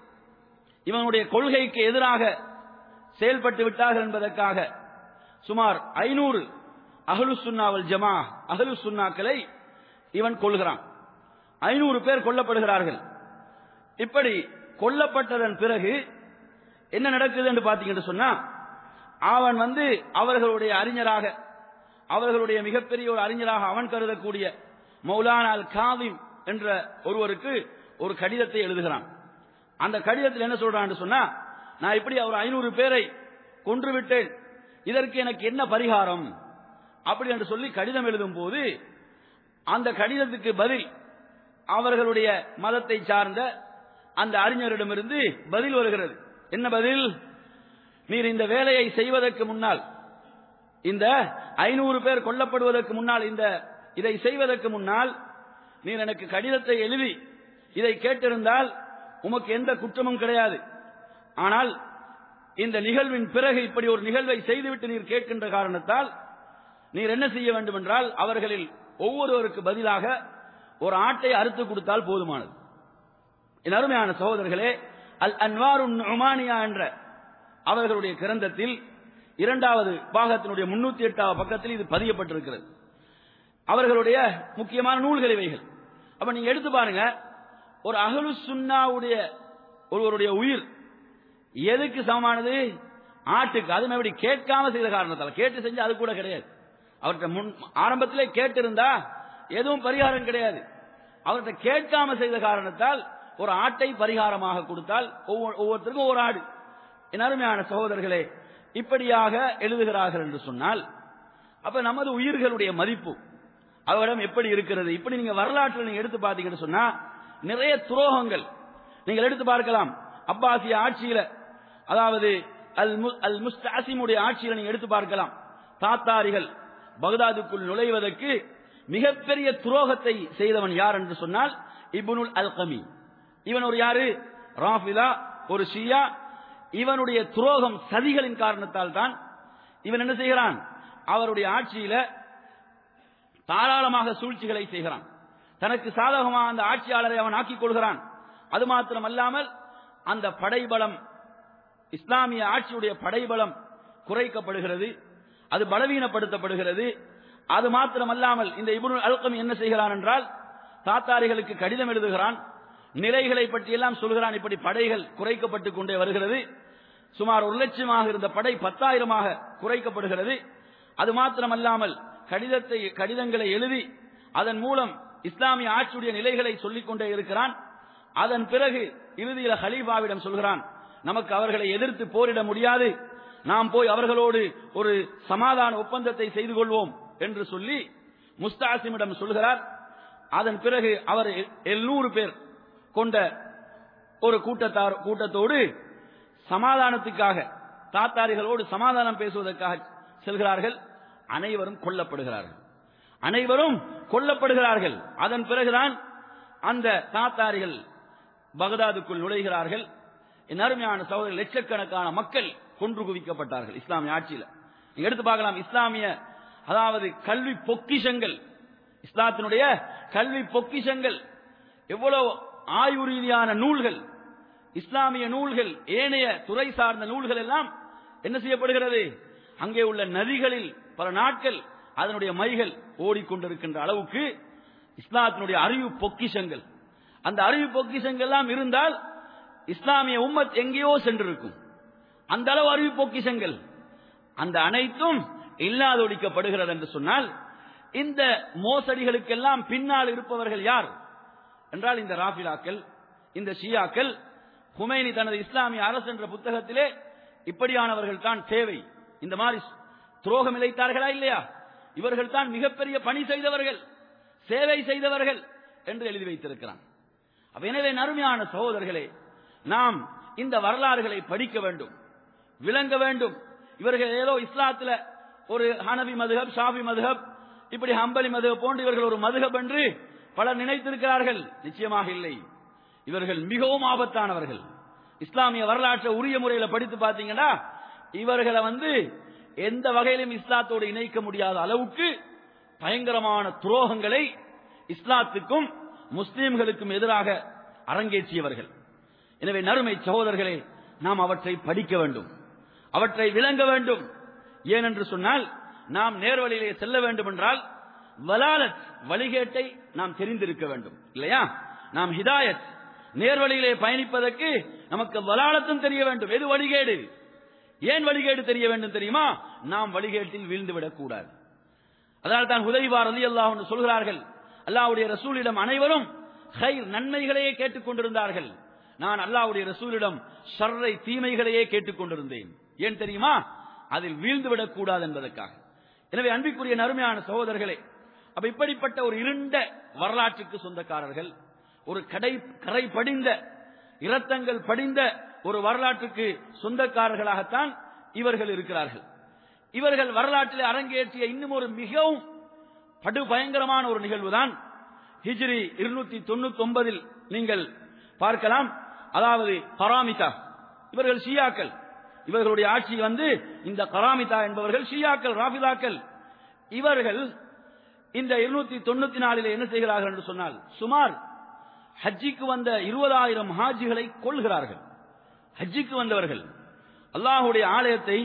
Speaker 2: இவனுடைய கொள்கைக்கு எதிராக செயல்பட்டு விட்டார்கள் என்பதற்காக சுமார் ஐநூறு அகலு சுன்னாவல் ஜமா அகலு சுன்னாக்களை இவன் கொள்கிறான் ஐநூறு பேர் கொல்லப்படுகிறார்கள் இப்படி கொல்லப்பட்டதன் பிறகு என்ன நடக்குது என்று பாத்தீங்கன்னு சொன்னா அவன் வந்து அவர்களுடைய அறிஞராக அவர்களுடைய மிகப்பெரிய ஒரு அறிஞராக அவன் கருதக்கூடிய மௌலானா அல் காதிம் என்ற ஒருவருக்கு ஒரு கடிதத்தை எழுதுகிறான் அந்த கடிதத்தில் என்ன சொல்றான்னு சொன்னா நான் இப்படி அவர் ஐநூறு பேரை கொன்று விட்டேன் இதற்கு எனக்கு என்ன பரிகாரம் அப்படி என்று சொல்லி கடிதம் எழுதும் போது அந்த கடிதத்துக்கு பதில் அவர்களுடைய மதத்தை சார்ந்த அந்த அறிஞரிடமிருந்து பதில் வருகிறது என்ன பதில் நீர் இந்த வேலையை செய்வதற்கு முன்னால் இந்த ஐநூறு பேர் கொல்லப்படுவதற்கு முன்னால் இந்த இதை செய்வதற்கு முன்னால் நீர் எனக்கு கடிதத்தை எழுதி இதை கேட்டிருந்தால் உமக்கு எந்த குற்றமும் கிடையாது ஆனால் இந்த நிகழ்வின் பிறகு இப்படி ஒரு நிகழ்வை செய்துவிட்டு நீர் கேட்கின்ற காரணத்தால் நீர் என்ன செய்ய வேண்டும் என்றால் அவர்களில் ஒவ்வொருவருக்கு பதிலாக ஒரு ஆட்டை அறுத்து கொடுத்தால் போதுமானது என் அருமையான சகோதரர்களே அல் அன்வாரு உமானியா என்ற அவர்களுடைய கிரந்தத்தில் இரண்டாவது பாகத்தினுடைய முன்னூத்தி எட்டாவது பக்கத்தில் இது பதியப்பட்டிருக்கிறது அவர்களுடைய முக்கியமான நூல்கள் இவைகள் அப்ப நீங்க எடுத்து பாருங்க ஒரு அகலு சுன்னாவுடைய ஒருவருடைய உயிர் எதுக்கு சமமானது ஆட்டுக்கு அதுவும் எப்படி கேட்காம செய்த காரணத்தால் கேட்டு செஞ்சு அது கூட கிடையாது அவர்கிட்ட முன் ஆரம்பத்திலே கேட்டிருந்தா எதுவும் பரிகாரம் கிடையாது அவர்கிட்ட கேட்காம செய்த காரணத்தால் ஒரு ஆட்டை பரிகாரமாக கொடுத்தால் ஒவ்வொருத்தருக்கும் ஒரு ஆடு என் அருமையான சகோதரர்களே இப்படியாக எழுதுகிறார்கள் என்று சொன்னால் அப்ப நமது உயிர்களுடைய மதிப்பு அவரிடம் எப்படி இருக்கிறது இப்படி நீங்க வரலாற்றில் நீங்க எடுத்து பார்த்தீங்கன்னு சொன்னா நிறைய துரோகங்கள் நீங்கள் எடுத்து பார்க்கலாம் அப்பாசிய ஆட்சியில அதாவது அல் அல் முஸ்தாசிமுடைய ஆட்சியில நீங்க எடுத்து பார்க்கலாம் தாத்தாரிகள் பகதாதுக்குள் நுழைவதற்கு மிகப்பெரிய துரோகத்தை செய்தவன் யார் என்று சொன்னால் இபுனுல் அல் கமி இவன் ஒரு யாரு ராஃபிலா ஒரு ஷியா இவனுடைய துரோகம் சதிகளின் காரணத்தால் தான் இவன் என்ன செய்கிறான் அவருடைய ஆட்சியில தாராளமாக சூழ்ச்சிகளை செய்கிறான் தனக்கு சாதகமாக அந்த ஆட்சியாளரை அவன் ஆக்கிக் கொள்கிறான் அது மாத்திரமல்லாமல் அந்த படைபலம் இஸ்லாமிய ஆட்சியுடைய படைபலம் குறைக்கப்படுகிறது அது பலவீனப்படுத்தப்படுகிறது அது மாத்திரமல்லாமல் இந்த இப்னு அல்கம் என்ன செய்கிறான் என்றால் தாத்தாரிகளுக்கு கடிதம் எழுதுகிறான் நிலைகளை பற்றியெல்லாம் சொல்கிறான் இப்படி படைகள் குறைக்கப்பட்டுக் கொண்டே வருகிறது சுமார் ஒரு லட்சமாக இருந்த படை பத்தாயிரமாக குறைக்கப்படுகிறது அது மாத்திரமல்லாமல் கடிதத்தை கடிதங்களை எழுதி அதன் மூலம் இஸ்லாமிய ஆட்சியுடைய நிலைகளை சொல்லிக் கொண்டே இருக்கிறான் அதன் பிறகு இறுதியில் ஹலீஃபாவிடம் சொல்கிறான் நமக்கு அவர்களை எதிர்த்து போரிட முடியாது நாம் போய் அவர்களோடு ஒரு சமாதான ஒப்பந்தத்தை செய்து கொள்வோம் என்று சொல்லி முஸ்தாசிமிடம் சொல்கிறார் அதன் பிறகு அவர் எழுநூறு பேர் கொண்ட ஒரு கூட்டத்தார் கூட்டத்தோடு சமாதானத்துக்காக தாத்தாரிகளோடு சமாதானம் பேசுவதற்காக செல்கிறார்கள் அனைவரும் கொல்லப்படுகிறார்கள் அனைவரும் கொல்லப்படுகிறார்கள் அதன் பிறகுதான் அந்த தாத்தாரிகள் பகதாதுக்குள் நுழைகிறார்கள் என் அருமையான சகோதரர் லட்சக்கணக்கான மக்கள் கொன்று குவிக்கப்பட்டார்கள் இஸ்லாமிய ஆட்சியில் நீங்க எடுத்து பார்க்கலாம் இஸ்லாமிய அதாவது கல்வி பொக்கிஷங்கள் இஸ்லாத்தினுடைய கல்வி பொக்கிஷங்கள் எவ்வளவு ஆய்வு ரீதியான நூல்கள் இஸ்லாமிய நூல்கள் ஏனைய துறை சார்ந்த நூல்கள் எல்லாம் என்ன செய்யப்படுகிறது அங்கே உள்ள நதிகளில் பல நாட்கள் அதனுடைய மைகள் ஓடிக்கொண்டிருக்கின்ற அளவுக்கு இஸ்லாத்தினுடைய அறிவு பொக்கிஷங்கள் அந்த அறிவு பொக்கிஷங்கள் எல்லாம் இருந்தால் இஸ்லாமிய உம்மத் எங்கேயோ சென்றிருக்கும் அந்த அளவு அறிவு பொக்கிஷங்கள் அந்த அனைத்தும் இல்லாதொழிக்கப்படுகிறது என்று சொன்னால் இந்த மோசடிகளுக்கெல்லாம் பின்னால் இருப்பவர்கள் யார் என்றால் இந்த ராஃபிலாக்கள் இந்த ஷியாக்கள் ஹுமைனி தனது இஸ்லாமிய அரசு என்ற புத்தகத்திலே இப்படியானவர்கள் தான் தேவை இந்த மாதிரி துரோகம் இழைத்தார்களா இல்லையா இவர்கள் தான் மிகப்பெரிய பணி செய்தவர்கள் சேவை செய்தவர்கள் என்று எழுதி வைத்திருக்கிறான் அப்ப எனவே நறுமையான சகோதரர்களே நாம் இந்த வரலாறுகளை படிக்க வேண்டும் விளங்க வேண்டும் இவர்கள் ஏதோ இஸ்லாத்துல ஒரு ஹனபி மதுஹப் ஷாஃபி மதுஹப் இப்படி ஹம்பலி மதுஹப் போன்று இவர்கள் ஒரு மதுஹப் என்று பலர் நினைத்திருக்கிறார்கள் நிச்சயமாக இல்லை இவர்கள் மிகவும் ஆபத்தானவர்கள் இஸ்லாமிய வரலாற்றை உரிய முறையில் படித்து பார்த்தீங்கன்னா இவர்களை வந்து எந்த வகையிலும் இஸ்லாத்தோடு இணைக்க முடியாத அளவுக்கு பயங்கரமான துரோகங்களை இஸ்லாத்துக்கும் முஸ்லீம்களுக்கும் எதிராக அரங்கேற்றியவர்கள் எனவே நறுமை சகோதரர்களே நாம் அவற்றை படிக்க வேண்டும் அவற்றை விளங்க வேண்டும் ஏனென்று சொன்னால் நாம் நேர்வழியிலே செல்ல வேண்டும் என்றால் வலாலத் வழிகேட்டை நாம் தெரிந்திருக்க வேண்டும் இல்லையா நாம் ஹிதாயத் நேர்வழியிலே பயணிப்பதற்கு நமக்கு வலாலத்தும் தெரிய வேண்டும் எது வழிகேடு ஏன் வழிகேடு தெரிய வேண்டும் தெரியுமா நாம் வழிகேட்டில் வீழ்ந்து விடக்கூடாது அதனால் தான் உதவிவார் அலி அல்லாஹ் சொல்கிறார்கள் அல்லாவுடைய ரசூலிடம் அனைவரும் ஹைர் நன்மைகளையே கேட்டுக் கொண்டிருந்தார்கள் நான் அல்லாவுடைய ரசூலிடம் ஷர்ரை தீமைகளையே கேட்டுக் கொண்டிருந்தேன் ஏன் தெரியுமா அதில் வீழ்ந்து விடக்கூடாது என்பதற்காக எனவே அன்பிற்குரிய நறுமையான சகோதரர்களே அப்ப இப்படிப்பட்ட ஒரு இருண்ட வரலாற்றுக்கு சொந்தக்காரர்கள் ஒரு கடை கரை படிந்த இரத்தங்கள் படிந்த ஒரு வரலாற்றுக்கு சொந்தக்காரர்களாகத்தான் இவர்கள் இருக்கிறார்கள் இவர்கள் வரலாற்றில் அரங்கேற்றிய இன்னும் ஒரு மிகவும் படு பயங்கரமான ஒரு நிகழ்வுதான் ஹிஜ்ரி இருநூத்தி தொண்ணூத்தி ஒன்பதில் நீங்கள் பார்க்கலாம் அதாவது கராமிதா இவர்கள் ஷியாக்கள் இவர்களுடைய ஆட்சி வந்து இந்த கராமிதா என்பவர்கள் ஷியாக்கள் ராபிதாக்கள் இவர்கள் இந்த இருநூத்தி தொண்ணூத்தி நாலில் என்ன செய்கிறார்கள் என்று சொன்னால் சுமார் ஹஜ்ஜிக்கு வந்த இருபதாயிரம் ஹாஜிகளை கொள்கிறார்கள் ஹஜ்ஜிக்கு வந்தவர்கள் அல்லாஹுடைய ஆலயத்தை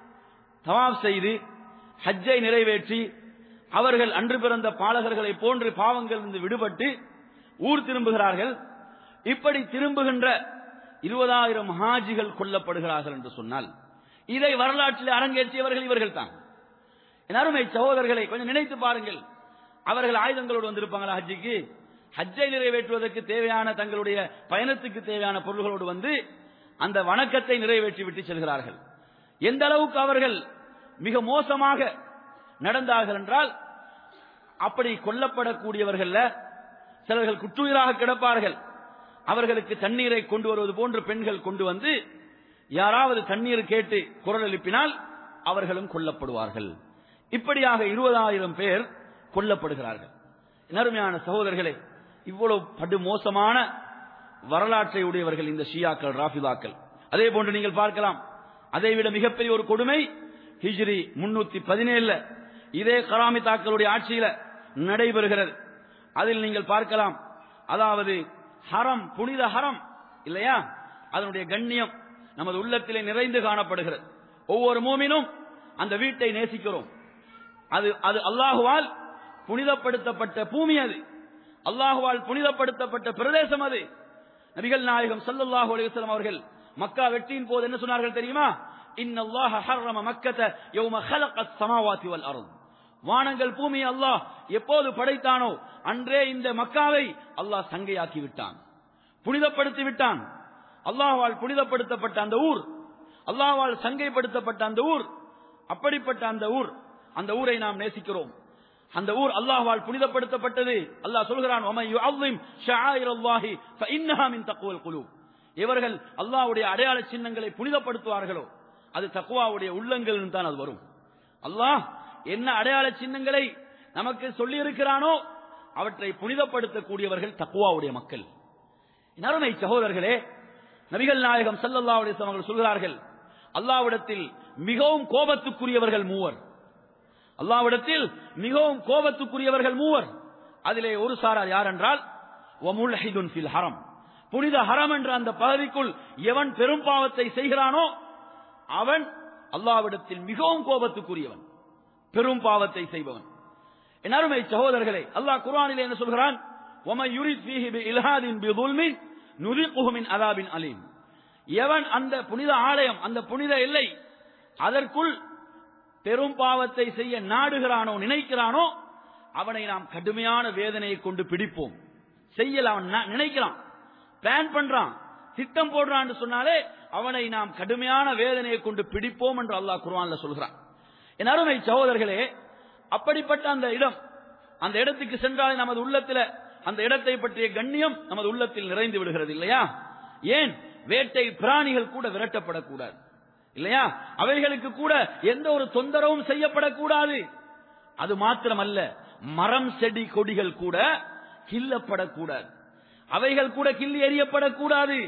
Speaker 2: தவாப் செய்து ஹஜ்ஜை நிறைவேற்றி அவர்கள் அன்று பிறந்த பாலகர்களை போன்று பாவங்களிலிருந்து விடுபட்டு ஊர் திரும்புகிறார்கள் இப்படி திரும்புகின்ற இருபதாயிரம் ஹாஜிகள் கொல்லப்படுகிறார்கள் என்று சொன்னால் இதை வரலாற்றில் அரங்கேற்றியவர்கள் இவர்கள் தான் என் அருமை சகோதரர்களை கொஞ்சம் நினைத்து பாருங்கள் அவர்கள் ஆயுதங்களோடு வந்திருப்பாங்களா ஹஜ்ஜிக்கு ஹஜ்ஜை நிறைவேற்றுவதற்கு தேவையான தங்களுடைய பயணத்துக்கு தேவையான பொருள்களோடு வந்து அந்த வணக்கத்தை நிறைவேற்றி விட்டு செல்கிறார்கள் எந்த அளவுக்கு அவர்கள் மிக மோசமாக நடந்தார்கள் என்றால் அப்படி கொல்லப்படக்கூடியவர்கள் சிலர்கள் குற்றுயிராக கிடப்பார்கள் அவர்களுக்கு தண்ணீரை கொண்டு வருவது போன்று பெண்கள் கொண்டு வந்து யாராவது தண்ணீர் கேட்டு குரல் எழுப்பினால் அவர்களும் கொல்லப்படுவார்கள் இப்படியாக இருபதாயிரம் பேர் கொல்லப்படுகிறார்கள் நறுமையான சகோதரர்களே இவ்வளவு படு மோசமான வரலாற்றை உடையவர்கள் இந்த ஷியாக்கள் ராஃபிதாக்கள் அதே போன்று நீங்கள் பார்க்கலாம் அதைவிட மிகப்பெரிய ஒரு கொடுமை ஹிஜ்ரி முன்னூத்தி பதினேழுல இதே கராமிதாக்களுடைய ஆட்சியில நடைபெறுகிறது அதில் நீங்கள் பார்க்கலாம் அதாவது ஹரம் புனித ஹரம் இல்லையா அதனுடைய கண்ணியம் நமது உள்ளத்திலே நிறைந்து காணப்படுகிறது ஒவ்வொரு மூமினும் அந்த வீட்டை நேசிக்கிறோம் அது அது அல்லாஹுவால் புனிதப்படுத்தப்பட்ட பூமி அது அல்லாஹுவால் புனிதப்படுத்தப்பட்ட பிரதேசம் அது நபிகள் நாயகம் ஸல்லல்லாஹு அலைஹி வஸல்லம் அவர்கள் மக்கா வெற்றியின் போது என்ன சொன்னார்கள் தெரியுமா இன்னல்லாஹ ஹர்ரம மக்கத யௌம خلقت السماوات والارض வானங்கள் பூமி அல்லாஹ் எப்போது படைத்தானோ அன்றே இந்த மக்காவை அல்லாஹ் சங்கையாக்கி விட்டான் புனிதப்படுத்தி விட்டான் அல்லாஹ்வால் புனிதப்படுத்தப்பட்ட அந்த ஊர் அல்லாஹ்வால் சங்கைப்படுத்தப்பட்ட அந்த ஊர் அப்படிப்பட்ட அந்த ஊர் அந்த ஊரை நாம் நேசிக்கிறோம் அந்த ஊர் அல்லாஹ்வால் புனிதப்படுத்தப்பட்டது அல்லாஹ் சொல்கிறான் "வமன் யுஅzzிம் ஷஆயிரல்லாஹி ஃபஇன்னஹா மின் தக்வல் குலூப்." இவர்கள் அல்லாஹ்வுடைய அடையாள சின்னங்களை புனிதப்படுத்துவார்களோ அது தக்வாவுடைய உள்ளங்களில் தான் அது வரும் அல்லாஹ் என்ன அடையாள சின்னங்களை நமக்கு சொல்லி இருக்கிறானோ அவற்றை புனிதப்படுத்தக்கூடியவர்கள் தக்குவாவுடைய மக்கள் என் அருமை சகோதரர்களே நபிகள் நாயகம் ஸல்லல்லாஹு அலைஹி வஸல்லம் அவர்கள் சொல்கிறார்கள் அல்லாஹ்விடத்தில் மிகவும் கோபத்துக்குரியவர்கள் மூவர் அல்லாஹ்விடத்தில் மிகவும் கோபத்துக்குரியவர்கள் மூவர் அதிலே ஒரு சாரார் யார் என்றால் வமுல்ஹிதுன் ஃபில் ஹரம் புனித ஹரம் என்ற அந்த பகுதிக்குள் எவன் பெரும் பாவத்தை செய்கிறானோ அவன் அல்லாஹ்விடத்தில் மிகவும் கோபத்துக்குரியவன் பெரும் பாவத்தை செய்பவன் என் அருமை சகோதரர்களே அல்லாஹ் குர்ஆனிலே என்ன சொல்கிறான் وَمَن يُرِدْ فِيهِ بِإِلْحَادٍ بِظُلْمٍ نُذِقُهُ مِنْ عَذَابٍ أَلِيمٍ எவன் அந்த புனித ஆலயம் அந்த புனித எல்லை அதற்குள் பெரும் பாவத்தை செய்ய நாடுகிறானோ நினைக்கிறானோ அவனை நாம் கடுமையான வேதனையை கொண்டு பிடிப்போம் செய்யல அவன் ந- நினைக்கிறான் பிளான் பண்றான் திட்டம் போடுறான்னு சொன்னாலே அவனை நாம் கடுமையான வேதனையை கொண்டு பிடிப்போம் என்று அல்லாஹ் குர்ஆன்ல சொல்கிறான் என் அருமை சகோதரர்களே அப்படிப்பட்ட அந்த இடம் அந்த இடத்துக்கு சென்றாலே நமது உள்ளத்தில் அந்த இடத்தை பற்றிய கண்ணியம் நமது உள்ளத்தில் நிறைந்து விடுகிறது இல்லையா ஏன் வேட்டை பிராணிகள் கூட விரட்டப்படக்கூடாது இல்லையா அவைகளுக்கு கூட எந்த ஒரு தொந்தரவும் செய்யப்படக்கூடாது அது மாத்திரமல்ல மரம் செடி கொடிகள் கூட கில்லப்படக்கூடாது அவைகள் கூட கிள்ளி எறியப்படக்கூடாது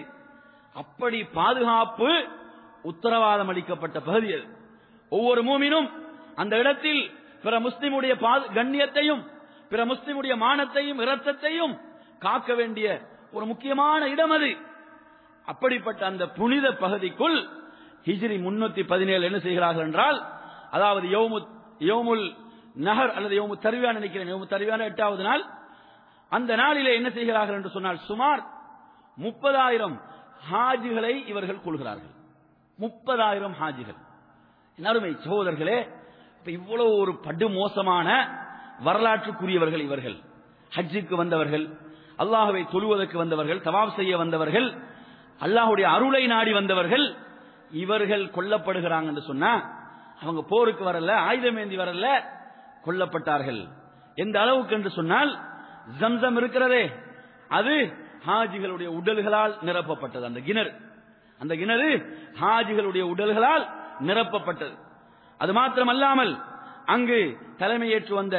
Speaker 2: அப்படி பாதுகாப்பு உத்தரவாதம் அளிக்கப்பட்ட பகுதி அது ஒவ்வொரு மூமினும் அந்த இடத்தில் பிற முஸ்லிமுடைய பாது- கண்ணியத்தையும் பிற முஸ்லிமுடைய மானத்தையும் இரத்தத்தையும் காக்க வேண்டிய ஒரு முக்கியமான இடம் அது அப்படிப்பட்ட அந்த புனித பகுதிக்குள் ஹிஜ்ரி முன்னூத்தி பதினேழு என்ன செய்கிறார்கள் என்றால் அதாவது யோமு யோமுல் நகர் அல்லது யோமு தருவியான் நினைக்கிறேன் யோமு தருவியான எட்டாவது நாள் அந்த நாளிலே என்ன செய்கிறார்கள் என்று சொன்னால் சுமார் முப்பதாயிரம் ஹாஜிகளை இவர்கள் கொள்கிறார்கள் முப்பதாயிரம் ஹாஜிகள் என் அருமை சகோதரர்களே இப்ப இவ்வளவு ஒரு படு மோசமான வரலாற்றுக்குரியவர்கள் இவர்கள் ஹஜ்ஜுக்கு வந்தவர்கள் அல்லாஹ்வை தொழுவதற்கு வந்தவர்கள் தவாப் செய்ய வந்தவர்கள் அல்லாஹ்வுடைய அருளை நாடி வந்தவர்கள் இவர்கள் கொல்லப்படுகிறாங்க என்று சொன்னா அவங்க போருக்கு வரல ஆயுதமேந்தி வரல கொல்லப்பட்டார்கள் எந்த அளவுக்கு என்று சொன்னால் ஜம்சம் இருக்கிறதே அது ஹாஜிகளுடைய உடல்களால் நிரப்பப்பட்டது அந்த கிணறு அந்த கிணறு ஹாஜிகளுடைய உடல்களால் நிரப்பப்பட்டது அது மாத்திரமல்லாமல் அங்கு தலைமையேற்று வந்த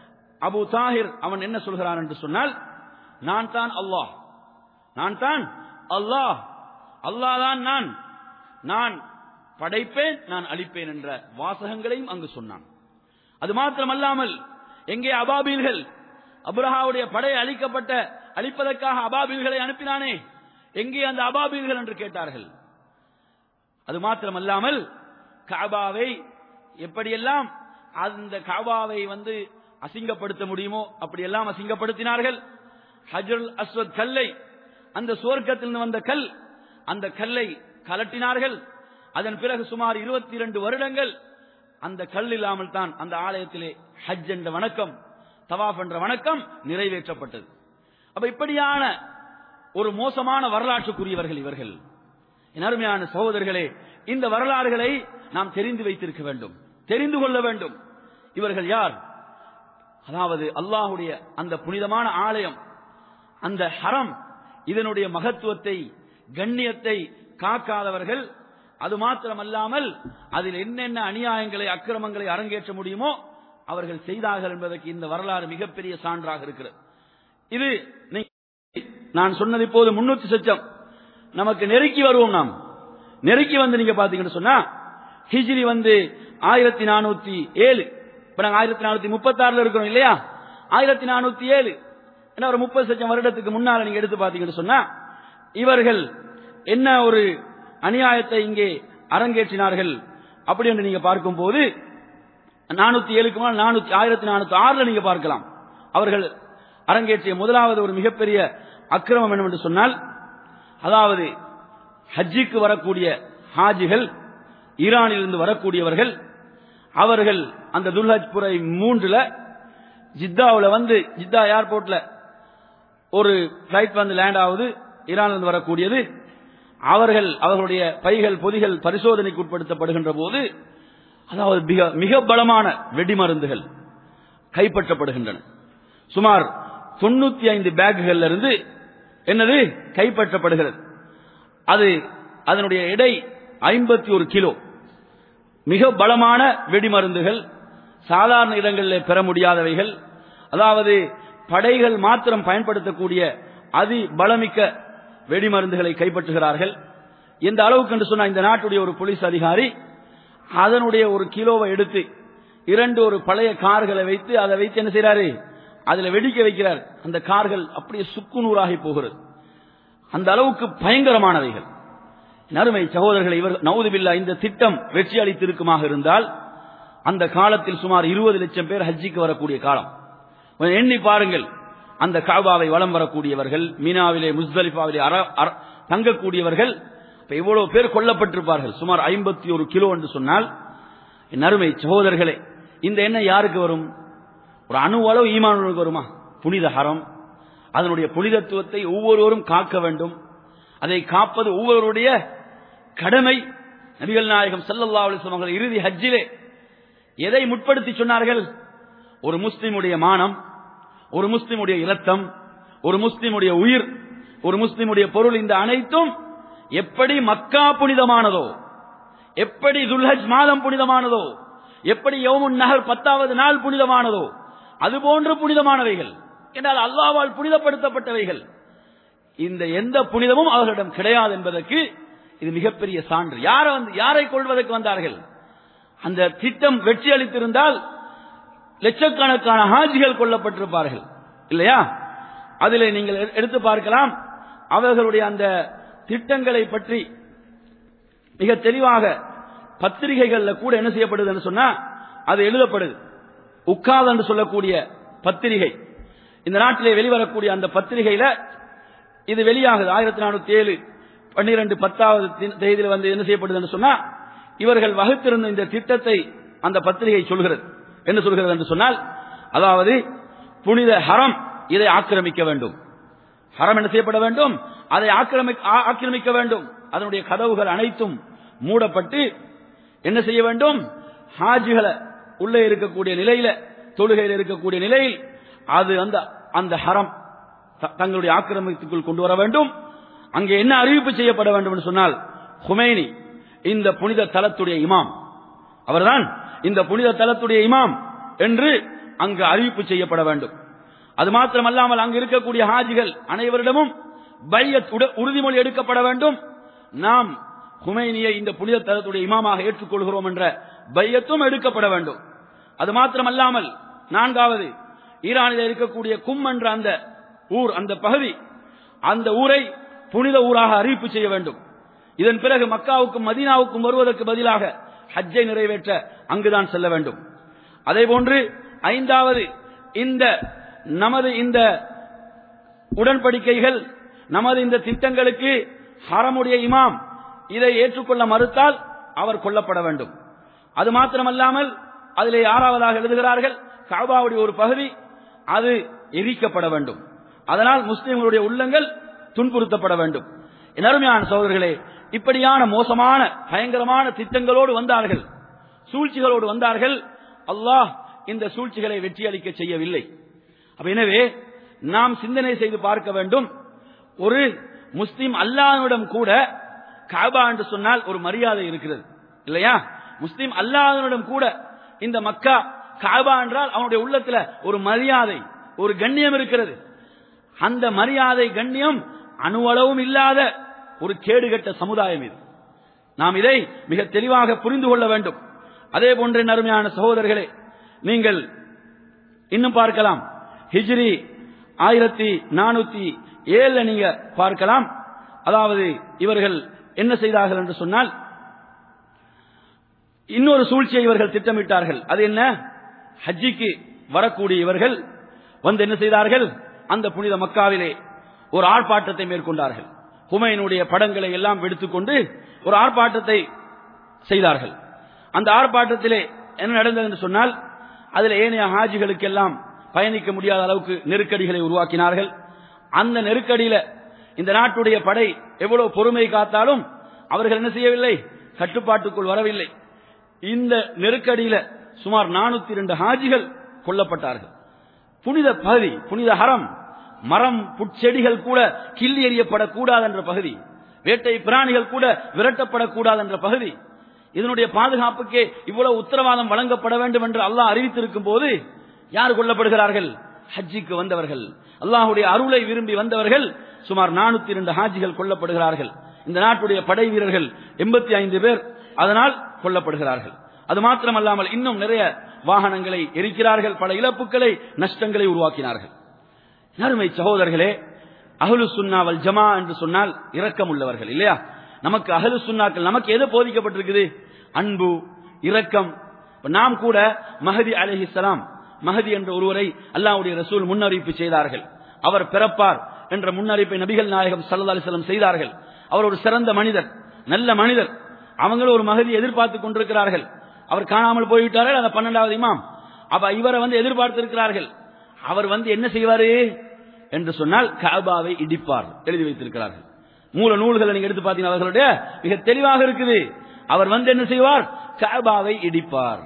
Speaker 2: அபு தாஹிர் அவன் என்ன சொல்கிறான் என்று சொன்னால் நான் தான் அல்லாஹ் நான் தான் அல்லாஹ் அல்லாஹ் தான் நான் நான் படைப்பேன் நான் அழிப்பேன் என்ற வாசகங்களையும் அங்கு சொன்னான் அது மாத்திரமல்லாமல் எங்கே அபாபீல்கள் அப்ரஹாவுடைய படை அழிக்கப்பட்ட அழிப்பதற்காக அபாபீல்களை அனுப்பினானே எங்கே அந்த அபாபீல்கள் என்று கேட்டார்கள் அது மாத்திரமல்லாமல் காபாவை எப்படியெல்லாம் அந்த காபாவை வந்து அசிங்கப்படுத்த முடியுமோ அப்படியெல்லாம் அசிங்கப்படுத்தினார்கள் ஹஜ்ருல் அஸ்வத் கல்லை அந்த சுவர்க்கத்தில் வந்த கல் அந்த கல்லை கலட்டினார்கள் அதன் பிறகு சுமார் இருபத்தி இரண்டு வருடங்கள் அந்த கல் இல்லாமல் தான் அந்த ஆலயத்திலே ஹஜ் என்ற வணக்கம் தவாஃப் என்ற வணக்கம் நிறைவேற்றப்பட்டது அப்ப இப்படியான ஒரு மோசமான வரலாற்றுக்குரியவர்கள் இவர்கள் என் அருமையான சகோதரர்களே இந்த வரலாறுகளை நாம் தெரிந்து வைத்திருக்க வேண்டும் தெரிந்து கொள்ள வேண்டும் இவர்கள் யார் அதாவது அல்லாஹுடைய அந்த புனிதமான ஆலயம் அந்த ஹரம் இதனுடைய மகத்துவத்தை கண்ணியத்தை காக்காதவர்கள் அது மாத்திரமல்லாமல் அதில் என்னென்ன அநியாயங்களை அக்கிரமங்களை அரங்கேற்ற முடியுமோ அவர்கள் செய்தார்கள் என்பதற்கு இந்த வரலாறு மிகப்பெரிய சான்றாக இருக்கிறது இது நீ- நான் சொன்னது இப்போது முன்னூத்தி சச்சம் நமக்கு நெருக்கி வருவோம் நாம் நெருக்கி வந்து நீங்க பாத்தீங்கன்னு சொன்னா ஹிஜ்ரி வந்து ஆயிரத்தி நானூத்தி ஏழு இப்ப நாங்க ஆயிரத்தி நானூத்தி முப்பத்தி ஆறுல இருக்கிறோம் இல்லையா ஆயிரத்தி நானூத்தி ஏழு என்ன ஒரு முப்பது லட்சம் வருடத்துக்கு முன்னால நீங்க எடுத்து பாத்தீங்கன்னு சொன்னா இவர்கள் என்ன ஒரு அநியாயத்தை இங்கே அரங்கேற்றினார்கள் அப்படி என்று நீங்க பார்க்கும்போது நானூத்தி ஏழுக்கு மேல் நானூத்தி ஆயிரத்தி நானூத்தி ஆறுல நீங்க பார்க்கலாம் அவர்கள் அரங்கேற்றிய முதலாவது ஒரு மிகப்பெரிய அக்கிரமம் என்னவென்று சொன்னால் அதாவது ஹஜ்ஜிக்கு வரக்கூடிய ஹாஜிகள் ஈரானில் இருந்து வரக்கூடியவர்கள் அவர்கள் அந்த துல்ஹஜ் புரை மூன்றுல ஜித்தாவுல வந்து ஜித்தா ஏர்போர்ட்ல ஒரு பிளைட் வந்து லேண்ட் ஆகுது ஈரான்ல இருந்து வரக்கூடியது அவர்கள் அவர்களுடைய பைகள் பொதிகள் பரிசோதனைக்கு உட்படுத்தப்படுகின்ற போது அதாவது மிக மிக பலமான வெடிமருந்துகள் கைப்பற்றப்படுகின்றன சுமார் தொண்ணூத்தி ஐந்து பேக்குகள்ல இருந்து என்னது கைப்பற்றப்படுகிறது அது அதனுடைய எடை ஐம்பத்தி ஒரு கிலோ மிக பலமான வெடிமருந்துகள் சாதாரண இடங்களில் பெற முடியாதவைகள் அதாவது படைகள் மாத்திரம் பயன்படுத்தக்கூடிய அதி பலமிக்க வெடிமருந்துகளை கைப்பற்றுகிறார்கள் எந்த அளவுக்கு என்று சொன்ன இந்த நாட்டுடைய ஒரு போலீஸ் அதிகாரி அதனுடைய ஒரு கிலோவை எடுத்து இரண்டு ஒரு பழைய கார்களை வைத்து அதை வைத்து என்ன செய்யறாரு அதுல வெடிக்க வைக்கிறார் அந்த கார்கள் அப்படியே சுக்குநூறாகி போகிறது அந்த அளவுக்கு பயங்கரமானவைகள் நறுமை சகோதரர்களை இவர் நவுதுபில்லா இந்த திட்டம் வெற்றி அளித்திருக்குமாக இருந்தால் அந்த காலத்தில் சுமார் இருபது லட்சம் பேர் ஹஜ்ஜிக்கு வரக்கூடிய காலம் கொஞ்சம் எண்ணி பாருங்கள் அந்த காபாவை வலம் வரக்கூடியவர்கள் மீனாவிலே முஸ்தலிஃபாவிலே அற- அற- தங்கக்கூடியவர்கள் இப்ப இவ்வளவு பேர் கொல்லப்பட்டிருப்பார்கள் சுமார் ஐம்பத்தி ஒரு கிலோ என்று சொன்னால் என் அருமை சகோதரர்களே இந்த எண்ணெய் யாருக்கு வரும் ஒரு அணு அளவு ஈமானுக்கு வருமா புனித ஹரம் அதனுடைய புனிதத்துவத்தை ஒவ்வொருவரும் காக்க வேண்டும் அதை காப்பது ஒவ்வொருவருடைய கடமை நபிகள் நாயகம் ஸல்லல்லாஹு அலைஹி வஸல்லம் அவர்கள் இறுதி ஹஜ்ஜிலே எதை முற்படுத்தி சொன்னார்கள் ஒரு முஸ்லிமுடைய மானம் ஒரு முஸ்லிமுடைய இரத்தம் ஒரு முஸ்லிமுடைய உயிர் ஒரு முஸ்லிமுடைய பொருள் இந்த அனைத்தும் எப்படி மக்கா புனிதமானதோ எப்படி துல்ஹஜ் மாதம் புனிதமானதோ எப்படி யௌமுன் நகர் பத்தாவது நாள் புனிதமானதோ அதுபோன்று புனிதமானவைகள் என்றால் அல்லாவால் புனிதப்படுத்தப்பட்டவைகள் இந்த எந்த புனிதமும் அவர்களிடம் கிடையாது என்பதற்கு இது மிகப்பெரிய சான்று யாரை வந்து யாரை கொள்வதற்கு வந்தார்கள் அந்த திட்டம் வெற்றி அளித்திருந்தால் லட்சக்கணக்கான ஹாஜிகள் கொல்லப்பட்டிருப்பார்கள் இல்லையா அதில் நீங்கள் எ- எடுத்து பார்க்கலாம் அவர்களுடைய அந்த திட்டங்களை பற்றி மிக தெளிவாக பத்திரிகைகள்ல கூட என்ன செய்யப்படுதுன்னு சொன்னா அது எழுதப்படுது உக்கால் என்று சொல்லக்கூடிய பத்திரிகை இந்த நாட்டிலே வெளிவரக்கூடிய அந்த பத்திரிகையில இது வெளியாகுது ஆயிரத்தி நானூத்தி ஏழு பன்னிரண்டு பத்தாவது தி- தேதியில வந்து என்ன செய்யப்படுதுன்னு சொன்னா இவர்கள் வகுத்திருந்த இந்த திட்டத்தை அந்த பத்திரிகை சொல்கிறது என்ன சொல்கிறது என்று சொன்னால் அதாவது புனித ஹரம் இதை ஆக்கிரமிக்க வேண்டும் ஹரம் என்ன செய்யப்பட வேண்டும் அதை ஆக்கிரமி- ஆ- ஆக்கிரமிக்க வேண்டும் அதனுடைய கதவுகள் அனைத்தும் மூடப்பட்டு என்ன செய்ய வேண்டும் ஹாஜிகளை உள்ளே இருக்கக்கூடிய நிலையில தொழுகையில் இருக்கக்கூடிய நிலையில் அது அந்த அந்த ஹரம் த- தங்களுடைய ஆக்கிரமிப்புக்குள் கொண்டு வர வேண்டும் அங்கே என்ன அறிவிப்பு செய்யப்பட வேண்டும் என்று சொன்னால் ஹுமைனி இந்த புனித தலத்துடைய இமாம் அவர்தான் இந்த புனித தலத்துடைய இமாம் என்று அங்கு அறிவிப்பு செய்யப்பட வேண்டும் அது மாத்திரமல்லாமல் அங்கு இருக்கக்கூடிய ஹாஜிகள் அனைவரிடமும் பையத் உட- உறுதிமொழி எடுக்கப்பட வேண்டும் நாம் ஹுமைனியை இந்த புனித தலத்துடைய இமாமாக ஏற்றுக்கொள்கிறோம் என்ற பையத்தும் எடுக்கப்பட வேண்டும் அது மாத்திரமல்லாமல் நான்காவது ஈரானில் இருக்கக்கூடிய கும் என்ற அந்த ஊர் அந்த பகுதி அந்த ஊரை புனித ஊராக அறிவிப்பு செய்ய வேண்டும் இதன் பிறகு மக்காவுக்கும் மதீனாவுக்கும் வருவதற்கு பதிலாக ஹஜ்ஜை நிறைவேற்ற அங்குதான் செல்ல வேண்டும் அதே போன்று ஐந்தாவது இந்த நமது இந்த உடன்படிக்கைகள் நமது இந்த திட்டங்களுக்கு ஹரமுடைய இமாம் இதை ஏற்றுக்கொள்ள மறுத்தால் அவர் கொல்லப்பட வேண்டும் அது மாத்திரமல்லாமல் அதிலே ஆறாவதாக எழுதுகிறார்கள் காபாவுடைய ஒரு பகுதி அது எரிக்கப்பட வேண்டும் அதனால் முஸ்லிம்களுடைய உள்ளங்கள் துன்புறுத்தப்பட வேண்டும் என் அருமையான சகோதரர்களே இப்படியான மோசமான பயங்கரமான திட்டங்களோடு வந்தார்கள் சூழ்ச்சிகளோடு வந்தார்கள் அல்லாஹ் இந்த சூழ்ச்சிகளை வெற்றியளிக்க செய்யவில்லை அப்ப எனவே நாம் சிந்தனை செய்து பார்க்க வேண்டும் ஒரு முஸ்லிம் அல்லாஹ்விடம் கூட காபா என்று சொன்னால் ஒரு மரியாதை இருக்கிறது இல்லையா முஸ்லிம் அல்லாஹ்விடம் கூட இந்த மக்கா காபா என்றால் அவனுடைய உள்ளத்துல ஒரு மரியாதை ஒரு கண்ணியம் இருக்கிறது அந்த மரியாதை கண்ணியம் அணுவளவும் இல்லாத ஒரு கேடுகட்ட சமுதாயம் இது நாம் இதை மிக தெளிவாக புரிந்து கொள்ள வேண்டும் அதே போன்ற அருமையான சகோதரர்களே நீங்கள் இன்னும் பார்க்கலாம் ஹிஜ்ரி ஆயிரத்தி நானூத்தி ஏழுல நீங்க பார்க்கலாம் அதாவது இவர்கள் என்ன செய்தார்கள் என்று சொன்னால் இன்னொரு சூழ்ச்சியை இவர்கள் திட்டமிட்டார்கள் அது என்ன ஹஜ்ஜிக்கு வரக்கூடிய இவர்கள் வந்து என்ன செய்தார்கள் அந்த புனித மக்காவிலே ஒரு ஆர்ப்பாட்டத்தை மேற்கொண்டார்கள் ஹுமைனுடைய படங்களை எல்லாம் எடுத்துக்கொண்டு ஒரு ஆர்ப்பாட்டத்தை செய்தார்கள் அந்த ஆர்ப்பாட்டத்திலே என்ன நடந்தது என்று சொன்னால் அதில் ஏனைய ஹாஜிகளுக்கெல்லாம் பயணிக்க முடியாத அளவுக்கு நெருக்கடிகளை உருவாக்கினார்கள் அந்த நெருக்கடியில இந்த நாட்டுடைய படை எவ்வளவு பொறுமை காத்தாலும் அவர்கள் என்ன செய்யவில்லை கட்டுப்பாட்டுக்குள் வரவில்லை இந்த நெருக்கடியில சுமார் நானூத்தி இரண்டு ஹாஜிகள் கொல்லப்பட்டார்கள் புனித பகுதி புனித ஹரம் மரம் புட்செடிகள் கூட கிள்ளி எறியப்படக்கூடாது என்ற பகுதி வேட்டை பிராணிகள் கூட விரட்டப்படக்கூடாது என்ற பகுதி இதனுடைய பாதுகாப்புக்கே இவ்வளவு உத்தரவாதம் வழங்கப்பட வேண்டும் என்று அல்லாஹ் அறிவித்திருக்கும் போது யார் கொல்லப்படுகிறார்கள் ஹஜ்ஜிக்கு வந்தவர்கள் அல்லாஹுடைய அருளை விரும்பி வந்தவர்கள் சுமார் நானூத்தி இரண்டு ஹாஜிகள் கொல்லப்படுகிறார்கள் இந்த நாட்டுடைய படை வீரர்கள் எண்பத்தி ஐந்து பேர் அதனால் கொல்லப்படுகிறார்கள் அது மாத்திரமல்லாமல் இன்னும் நிறைய வாகனங்களை எரிக்கிறார்கள் பல இழப்புகளை நஷ்டங்களை உருவாக்கினார்கள் நறுமை சகோதரர்களே அகலு சுன்னாவல் ஜமா என்று சொன்னால் இரக்கம் உள்ளவர்கள் இல்லையா நமக்கு அகலு சுன்னாக்கள் நமக்கு எது போதிக்கப்பட்டிருக்குது அன்பு இரக்கம் இப்ப நாம் கூட மஹதி அலிஹிஸ்லாம் மஹதி என்ற ஒருவரை அல்லாவுடைய ரசூல் முன்னறிவிப்பு செய்தார்கள் அவர் பிறப்பார் என்ற முன்னறிவிப்பை நபிகள் நாயகம் சல்லா அலிஸ்லம் செய்தார்கள் அவர் ஒரு சிறந்த மனிதர் நல்ல மனிதர் அவங்களும் ஒரு மகதி எதிர்பார்த்து கொண்டிருக்கிறார்கள் அவர் காணாமல் போய்விட்டார்கள் அந்த பன்னெண்டாவது இமாம் அப்ப இவரை வந்து எதிர்பார்த்திருக்கிறார்கள் அவர் வந்து என்ன செய்வாரு என்று சொன்னால் காபாவை இடிப்பார் எழுதி வைத்திருக்கிறார்கள் மூல நூல்களை நீங்க எடுத்து பார்த்தீங்கன்னா அவர்களுடைய மிக தெளிவாக இருக்குது அவர் வந்து என்ன செய்வார் காபாவை இடிப்பார்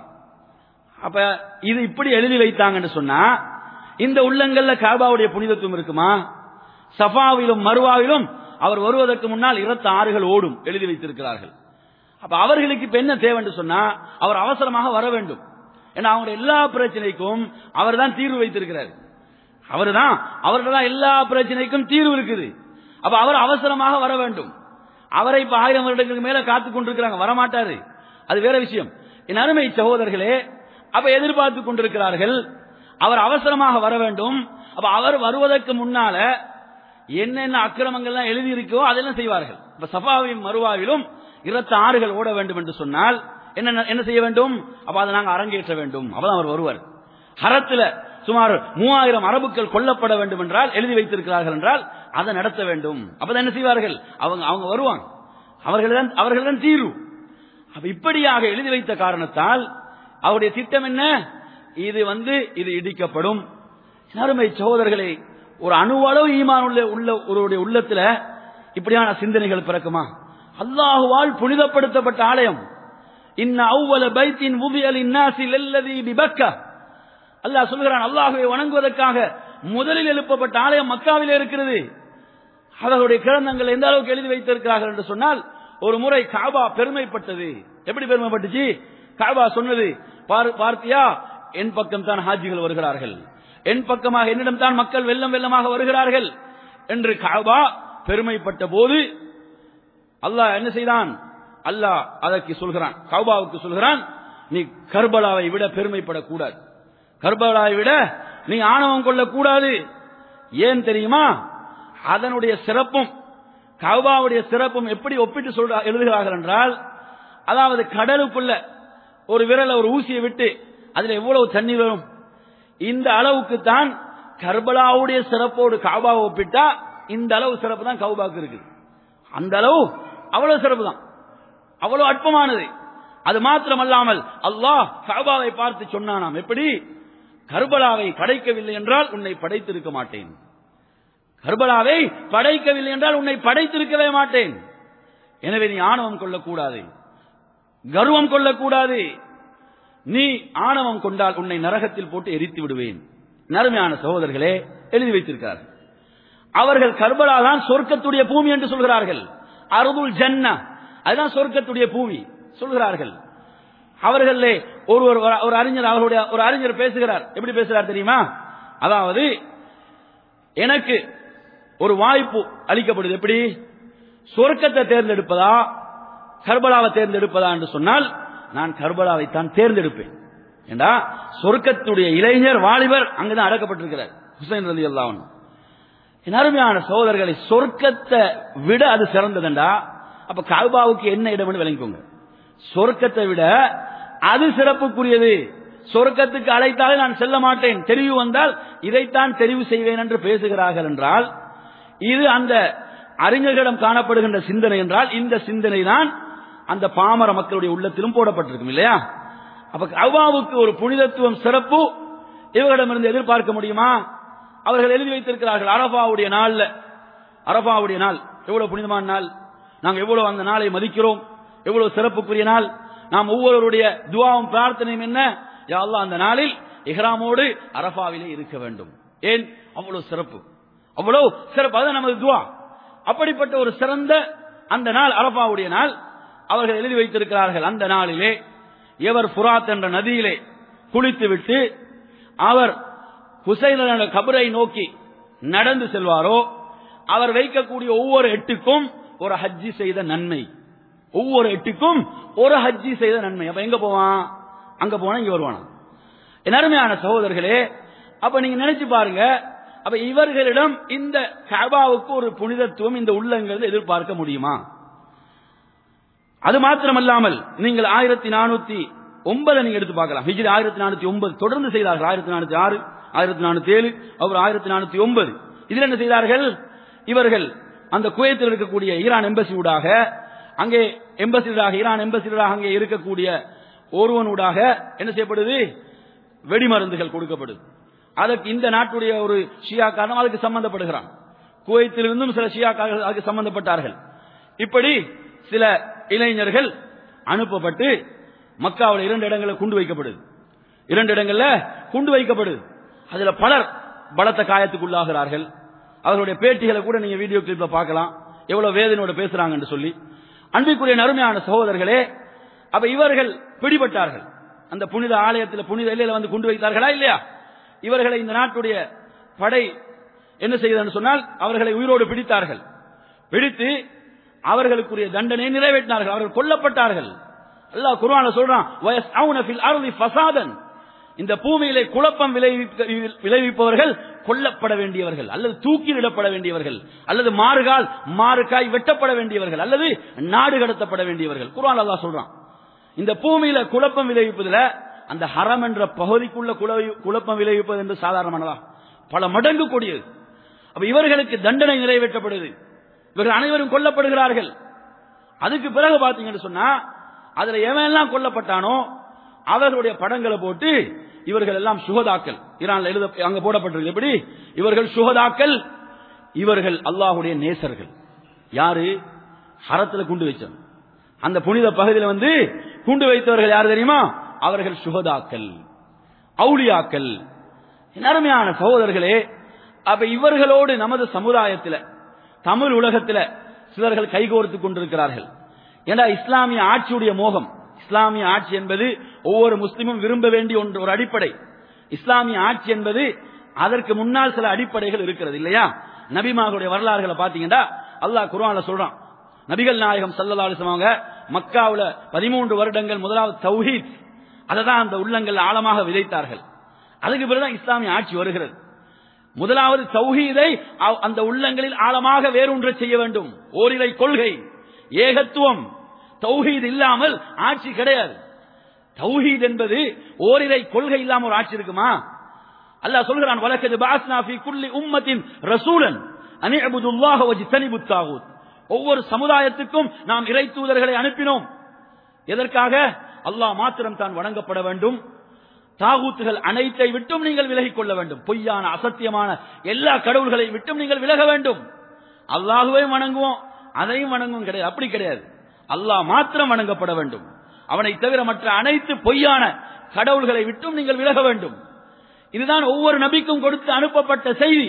Speaker 2: அப்ப இது இப்படி எழுதி வைத்தாங்கன்னு சொன்னா இந்த உள்ளங்கள்ல காபாவுடைய புனிதத்துவம் இருக்குமா சஃபாவிலும் மருவாவிலும் அவர் வருவதற்கு முன்னால் இரத்த ஆறுகள் ஓடும் எழுதி வைத்திருக்கிறார்கள் அப்ப அவர்களுக்கு இப்ப என்ன தேவைன்னு சொன்னா அவர் அவசரமாக வர வேண்டும் ஏன்னா அவங்களுடைய எல்லா பிரச்சனைக்கும் அவர் தான் தீர்வு வைத்திருக்கிறார் அவர் தான் அவர்கிட்ட தான் எல்லா பிரச்சனைக்கும் தீர்வு இருக்குது அப்ப அவர் அவசரமாக வர வேண்டும் அவரை இப்ப ஆயிரம் வருடங்களுக்கு மேல காத்து கொண்டிருக்கிறாங்க வரமாட்டாரு அது வேற விஷயம் என் அருமை சகோதரர்களே அப்ப எதிர்பார்த்து கொண்டிருக்கிறார்கள் அவர் அவசரமாக வர வேண்டும் அப்ப அவர் வருவதற்கு முன்னால என்னென்ன அக்கிரமங்கள்லாம் எழுதி இருக்கோ அதெல்லாம் செய்வார்கள் இப்ப சஃபாவிலும் மருவாவிலும் இரத்த ஆறுகள் ஓட வேண்டும் என்று சொன்னால் என்ன என்ன செய்ய வேண்டும் அப்ப அதை நாங்கள் அரங்கேற்ற வேண்டும் அப்பதான் அவர் வருவார் ஹரத்துல சுமார் மூவாயிரம் அரபுக்கள் கொல்லப்பட வேண்டும் என்றால் எழுதி வைத்திருக்கிறார்கள் என்றால் அதை நடத்த வேண்டும் அப்பதான் என்ன செய்வார்கள் அவங்க அவங்க வருவாங்க அவர்கள் தான் அவர்கள் தான் தீர்வு அப்ப இப்படியாக எழுதி வைத்த காரணத்தால் அவருடைய திட்டம் என்ன இது வந்து இது இடிக்கப்படும் அருமை சகோதரர்களே ஒரு அணுவளவு ஈமான் உள்ள உள்ள ஒருவருடைய உள்ளத்துல இப்படியான சிந்தனைகள் பிறக்குமா அல்லாஹுவால் புனிதப்படுத்தப்பட்ட ஆலயம் இன்ன அவ்வள பைத்தின் உபியல் இன்னாசில் எல்லதி பிபக்க அல்லாஹ் சொல்கிறான் அல்லாஹுவை வணங்குவதற்காக முதலில் எழுப்பப்பட்ட ஆலயம் மக்காவிலே இருக்கிறது அவர்களுடைய கிரந்தங்கள் எந்த அளவுக்கு எழுதி வைத்திருக்கிறார்கள் என்று சொன்னால் ஒரு முறை காபா பெருமைப்பட்டது எப்படி பெருமைப்பட்டுச்சு காபா சொன்னது பார்த்தியா என் பக்கம் தான் ஹாஜிகள் வருகிறார்கள் என் பக்கமாக என்னிடம் தான் மக்கள் வெள்ளம் வெள்ளமாக வருகிறார்கள் என்று காபா பெருமைப்பட்ட போது அல்லாஹ் என்ன செய்தான் அல்லாஹ் அதற்கு சொல்கிறான் கௌபாவுக்கு சொல்கிறான் நீ கர்பலாவை விட பெருமைப்படக்கூடாது கர்பலாவை விட நீ ஆணவம் கொள்ளக்கூடாது ஏன் தெரியுமா அதனுடைய சிறப்பும் கௌபாவுடைய சிறப்பும் எப்படி ஒப்பிட்டு சொல்ற எழுதுகிறார்கள் என்றால் அதாவது கடலுக்குள்ள ஒரு விரல ஒரு ஊசியை விட்டு அதுல எவ்வளவு தண்ணீர் வரும் இந்த அளவுக்கு தான் கர்பலாவுடைய சிறப்போடு காபாவை ஒப்பிட்டா இந்த அளவு சிறப்பு தான் கௌபாவுக்கு இருக்கு அந்த அளவு அவ்வளவு சிறப்பு தான் அவ்வளவு அற்பமானது அது மாத்திரமல்லாமல் அல்லாஹ் காபாவை பார்த்து சொன்னானாம் எப்படி கர்பலாவை படைக்கவில்லை என்றால் உன்னை படைத்திருக்க மாட்டேன் கர்பலாவை படைக்கவில்லை என்றால் உன்னை படைத்திருக்கவே மாட்டேன் எனவே நீ ஆணவம் கொள்ளக்கூடாது கர்வம் கொள்ளக்கூடாது நீ ஆணவம் கொண்டால் உன்னை நரகத்தில் போட்டு எரித்து விடுவேன் நறுமையான சகோதரர்களே எழுதி வைத்திருக்கிறார்கள் அவர்கள் கர்பலா தான் சொர்க்கத்துடைய பூமி என்று சொல்கிறார்கள் அருதுல் ஜன்னா அதுதான் சொர்க்கத்துடைய பூமி சொல்கிறார்கள் அவர்களே ஒருவர் ஒரு அறிஞர் அவர்களுடைய ஒரு அறிஞர் பேசுகிறார் எப்படி பேசுகிறார் தெரியுமா அதாவது எனக்கு ஒரு வாய்ப்பு அளிக்கப்படுது எப்படி சொர்க்கத்தை தேர்ந்தெடுப்பதா கர்பலாவை தேர்ந்தெடுப்பதா என்று சொன்னால் நான் கர்பலாவை தான் தேர்ந்தெடுப்பேன் ஏண்டா சொர்க்கத்துடைய இளைஞர் வாலிபர் அங்குதான் அடக்கப்பட்டிருக்கிறார் ஹுசைன் ரலி அல்லாஹ் என் அருமையான சகோதரர்களை சொர்க்கத்தை விட அது சிறந்ததுண்டா அப்ப கல்பாவுக்கு என்ன இடம் விளங்கிக்கோங்க சொர்க்கத்தை விட அது சிறப்புக்குரியது சொர்க்கத்துக்கு அழைத்தாலே நான் செல்ல மாட்டேன் தெரிவு வந்தால் இதைத்தான் தெரிவு செய்வேன் என்று பேசுகிறார்கள் என்றால் இது அந்த அறிஞர்களிடம் காணப்படுகின்ற சிந்தனை என்றால் இந்த சிந்தனை தான் அந்த பாமர மக்களுடைய உள்ளத்திலும் போடப்பட்டிருக்கும் இல்லையா அப்ப கல்வாவுக்கு ஒரு புனிதத்துவம் சிறப்பு இவர்களிடமிருந்து எதிர்பார்க்க முடியுமா அவர்கள் எழுதி வைத்திருக்கிறார்கள் அரபாவுடைய நாள்ல அரபாவுடைய நாள் எவ்வளவு புனிதமான நாள் நாங்கள் எவ்வளவு அந்த நாளை மதிக்கிறோம் எவ்வளவு சிறப்புக்குரிய நாள் நாம் ஒவ்வொருவருடைய துவாவும் பிரார்த்தனையும் என்ன யா அல்லாஹ் அந்த நாளில் இஹ்ராமோடு அரபாவிலே இருக்க வேண்டும் ஏன் அவ்வளவு சிறப்பு அவ்வளவு சிறப்பு அது நமது துவா அப்படிப்பட்ட ஒரு சிறந்த அந்த நாள் அரபாவுடைய நாள் அவர்கள் எழுதி வைத்திருக்கிறார்கள் அந்த நாளிலே எவர் புராத் என்ற நதியிலே குளித்துவிட்டு அவர் ஹுசைன கபரை நோக்கி நடந்து செல்வாரோ அவர் வைக்கக்கூடிய ஒவ்வொரு எட்டுக்கும் ஒரு ஹஜ்ஜி செய்த நன்மை ஒவ்வொரு எட்டுக்கும் ஒரு ஹஜ்ஜி செய்த நன்மை அப்ப எங்க போவான் அங்க போனா இங்க வருவானா என் அருமையான சகோதரர்களே அப்ப நீங்க நினைச்சு பாருங்க அப்ப இவர்களிடம் இந்த கபாவுக்கு ஒரு புனிதத்துவம் இந்த உள்ளங்கள் எதிர்பார்க்க முடியுமா அது மாத்திரமல்லாமல் நீங்கள் ஆயிரத்தி நானூத்தி ஒன்பதை நீங்க எடுத்து பார்க்கலாம் ஹிஜ்ரி ஆயிரத்தி நானூத்தி ஒன்பது தொடர்ந்து செய்தார்கள் ஆயிரத்தி நானூத்தி ஆறு ஆயிரத்தி நானூத்தி ஏழு அவர் ஆயிரத்தி நானூத்தி ஒன்பது இதில் என்ன செய்தார்கள் இவர்கள் அந்த குவைத்தில் இருக்கக்கூடிய ஈரான் எம்பசி ஊடாக அங்கே எம்பசிடராக ஈரான் எம்பசிடராக அங்கே இருக்கக்கூடிய ஒருவனூடாக என்ன செய்யப்படுது வெடிமருந்துகள் கொடுக்கப்படுது அதற்கு இந்த நாட்டுடைய ஒரு ஷியாக்காரன் அதுக்கு சம்பந்தப்படுகிறான் குவைத்திலிருந்தும் சில ஷியாக்காரர்கள் அதுக்கு சம்பந்தப்பட்டார்கள் இப்படி சில இளைஞர்கள் அனுப்பப்பட்டு மக்காவில் இரண்டு இடங்களில் குண்டு வைக்கப்படுது இரண்டு இடங்கள்ல குண்டு வைக்கப்படுது அதுல பலர் பலத்த காயத்துக்குள்ளாகிறார்கள் அவர்களுடைய பேட்டிகளை கூட நீங்க வீடியோ கிளிப்ல பார்க்கலாம் எவ்வளவு வேதனையோட பேசுறாங்கன்னு சொல்லி அன்பிற்குரிய நறுமையான சகோதரர்களே அப்ப இவர்கள் பிடிபட்டார்கள் அந்த புனித ஆலயத்தில் புனித எல்லையில வந்து குண்டு வைத்தார்களா இல்லையா இவர்களை இந்த நாட்டுடைய படை என்ன செய்தன்னு சொன்னால் அவர்களை உயிரோடு பிடித்தார்கள் பிடித்து அவர்களுக்குரிய தண்டனை நிறைவேற்றினார்கள் அவர்கள் கொல்லப்பட்டார்கள் அல்லாஹ் குர்ஆன்ல சொல்றான் வயஸ்அவுன ஃபில் அர்தி ஃபசாதன் இந்த பூமியிலே குழப்பம் விளைவிக்க- விளைவிப்பவர்கள் கொல்லப்பட வேண்டியவர்கள் அல்லது தூக்கிலிடப்பட வேண்டியவர்கள் அல்லது மாறுகால் மாறுகாய் வெட்டப்பட வேண்டியவர்கள் அல்லது நாடு கடத்தப்பட வேண்டியவர்கள் குர்ஆன் அல்லாஹ் சொல்றான் இந்த பூமியில குழப்பம் விளைவிப்பதுல அந்த ஹரம் என்ற பகுதிக்குள்ள குழவி- குழப்பம் விளைவிப்பது என்று சாதாரணமானதா பல மடங்கு கூடியது அப்ப இவர்களுக்கு தண்டனை நிறைவேற்றப்படுது இவர்கள் அனைவரும் கொல்லப்படுகிறார்கள் அதுக்கு பிறகு பாத்தீங்கன்னு சொன்னா அதுல எவன் எல்லாம் கொல்லப்பட்டானோ அவர்களுடைய படங்களை போட்டு இவர்கள் எல்லாம் சுகதாக்கள் ஈரான்ல எழுத அங்க போடப்பட்டிருக்கு எப்படி இவர்கள் சுகதாக்கள் இவர்கள் அல்லாஹ்வுடைய நேசர்கள் யாரு ஹரத்துல குண்டு வச்சவன் அந்த புனித பகுதியில் வந்து குண்டு வைத்தவர்கள் யார் தெரியுமா அவர்கள் சுகதாக்கள் அவுளியாக்கள் என் அருமையான சகோதரர்களே அப்ப இவர்களோடு நமது சமுதாயத்தில் தமிழ் உலகத்தில் சிலர்கள் கைகோர்த்துக் கொண்டிருக்கிறார்கள் ஏன்னா இஸ்லாமிய ஆட்சியுடைய மோகம் இஸ்லாமிய ஆட்சி என்பது ஒவ்வொரு முஸ்லிமும் விரும்ப வேண்டிய ஒன்று ஒரு அடிப்படை இஸ்லாமிய ஆட்சி என்பது அதற்கு முன்னால் சில அடிப்படைகள் இருக்கிறது இல்லையா நபிமார்களுடைய வரலாறுகளை பாத்தீங்கன்னா அல்லாஹ் குர்ஆன்ல சொல்றான் நபிகள் நாயகம் ஸல்லல்லாஹு அலைஹி வஸல்லம் அவங்க மக்காவுல பதிமூன்று வருடங்கள் முதலாவது தௌஹீத் அதை தான் அந்த உள்ளங்கள் ஆழமாக விதைத்தார்கள் அதுக்கு பிறகுதான் இஸ்லாமிய ஆட்சி வருகிறது முதலாவது தௌஹீதை அவ்- அந்த உள்ளங்களில் ஆழமாக வேரூன்ற செய்ய வேண்டும் ஓரிரை கொள்கை ஏகத்துவம் தௌஹீத் இல்லாமல் ஆட்சி கிடையாது தௌஹீத் என்பது ஓரிரை கொள்கை இல்லாம ஒரு ஆட்சி இருக்குமா அல்லாஹ் சொல்கிறான் வலக்கது பாஸ்னா ஃபீ குல்லி உம்மத்தின் ரசூலன் அனி அபுதுல்லாஹ வஜ்தனிபுத் தாகூத் ஒவ்வொரு சமுதாயத்துக்கும் நாம் இறை தூதர்களை அனுப்பினோம் எதற்காக அல்லாஹ் மாத்திரம் தான் வணங்கப்பட வேண்டும் தாகூத்துகள் அனைத்தை விட்டும் நீங்கள் விலகிக் கொள்ள வேண்டும் பொய்யான அசத்தியமான எல்லா கடவுள்களை விட்டும் நீங்கள் விலக வேண்டும் அல்லாஹுவை வணங்குவோம் அதையும் வணங்கும் கிடையாது அப்படி கிடையாது அல்லாஹ் மாத்திரம் வணங்கப்பட வேண்டும் அவனை தவிர மற்ற அனைத்து பொய்யான கடவுள்களை விட்டும் நீங்கள் விலக வேண்டும் இதுதான் ஒவ்வொரு நபிக்கும் கொடுத்து அனுப்பப்பட்ட செய்தி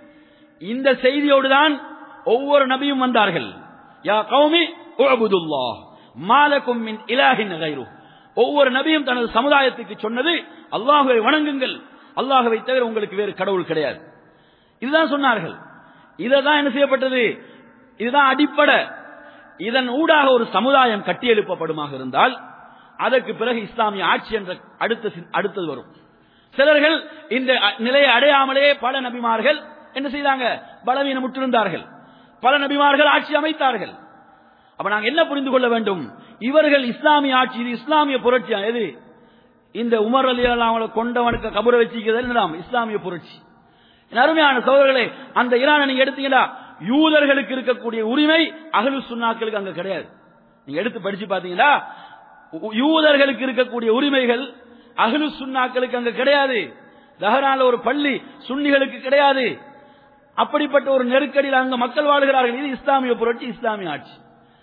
Speaker 2: இந்த செய்தியோடு தான் ஒவ்வொரு நபியும் வந்தார்கள் யா கௌமி உஅபுதுல்லாஹ் மாலக்கும் மின் இலாஹின் கைரு ஒவ்வொரு நபியும் தனது சமுதாயத்துக்கு சொன்னது அல்லாஹுவை வணங்குங்கள் அல்லாஹுவை தவிர உங்களுக்கு வேறு கடவுள் கிடையாது இதுதான் சொன்னார்கள் இததான் என்ன செய்யப்பட்டது இதுதான் அடிப்படை இதன் ஊடாக ஒரு சமுதாயம் கட்டியெழுப்பப்படுமாக இருந்தால் அதற்கு பிறகு இஸ்லாமிய ஆட்சி என்ற அடுத்த சி- அடுத்தது வரும் சிலர்கள் இந்த அ- நிலையை அடையாமலே பல நபிமார்கள் என்ன செய்தாங்க பலவீனமுற்றிருந்தார்கள் பல நபிமார்கள் ஆட்சி அமைத்தார்கள் அப்ப நாங்க என்ன புரிந்து கொள்ள வேண்டும் இவர்கள் இஸ்லாமிய ஆட்சி இது இஸ்லாமிய புரட்சி எது இந்த உமர் அலி அவங்களை கொண்டவனுக்கு கபரை வச்சிக்கிறது என்னதாம் இஸ்லாமிய புரட்சி என் அருமையான சோதரர்களே அந்த ஈரானை நீங்க எடுத்தீங்கன்னா யூதர்களுக்கு இருக்கக்கூடிய உரிமை அகலு சுன்னாக்களுக்கு அங்க கிடையாது நீங்க எடுத்து படிச்சு பாத்தீங்கன்னா உ- யூதர்களுக்கு இருக்கக்கூடிய உரிமைகள் அகலு சுன்னாக்களுக்கு அங்க கிடையாது தஹரான்ல ஒரு பள்ளி சுன்னிகளுக்கு கிடையாது அப்படிப்பட்ட ஒரு நெருக்கடியில் அங்க மக்கள் வாழுகிறார்கள் இது இஸ்லாமிய புரட்சி இஸ்லாமிய ஆட்சி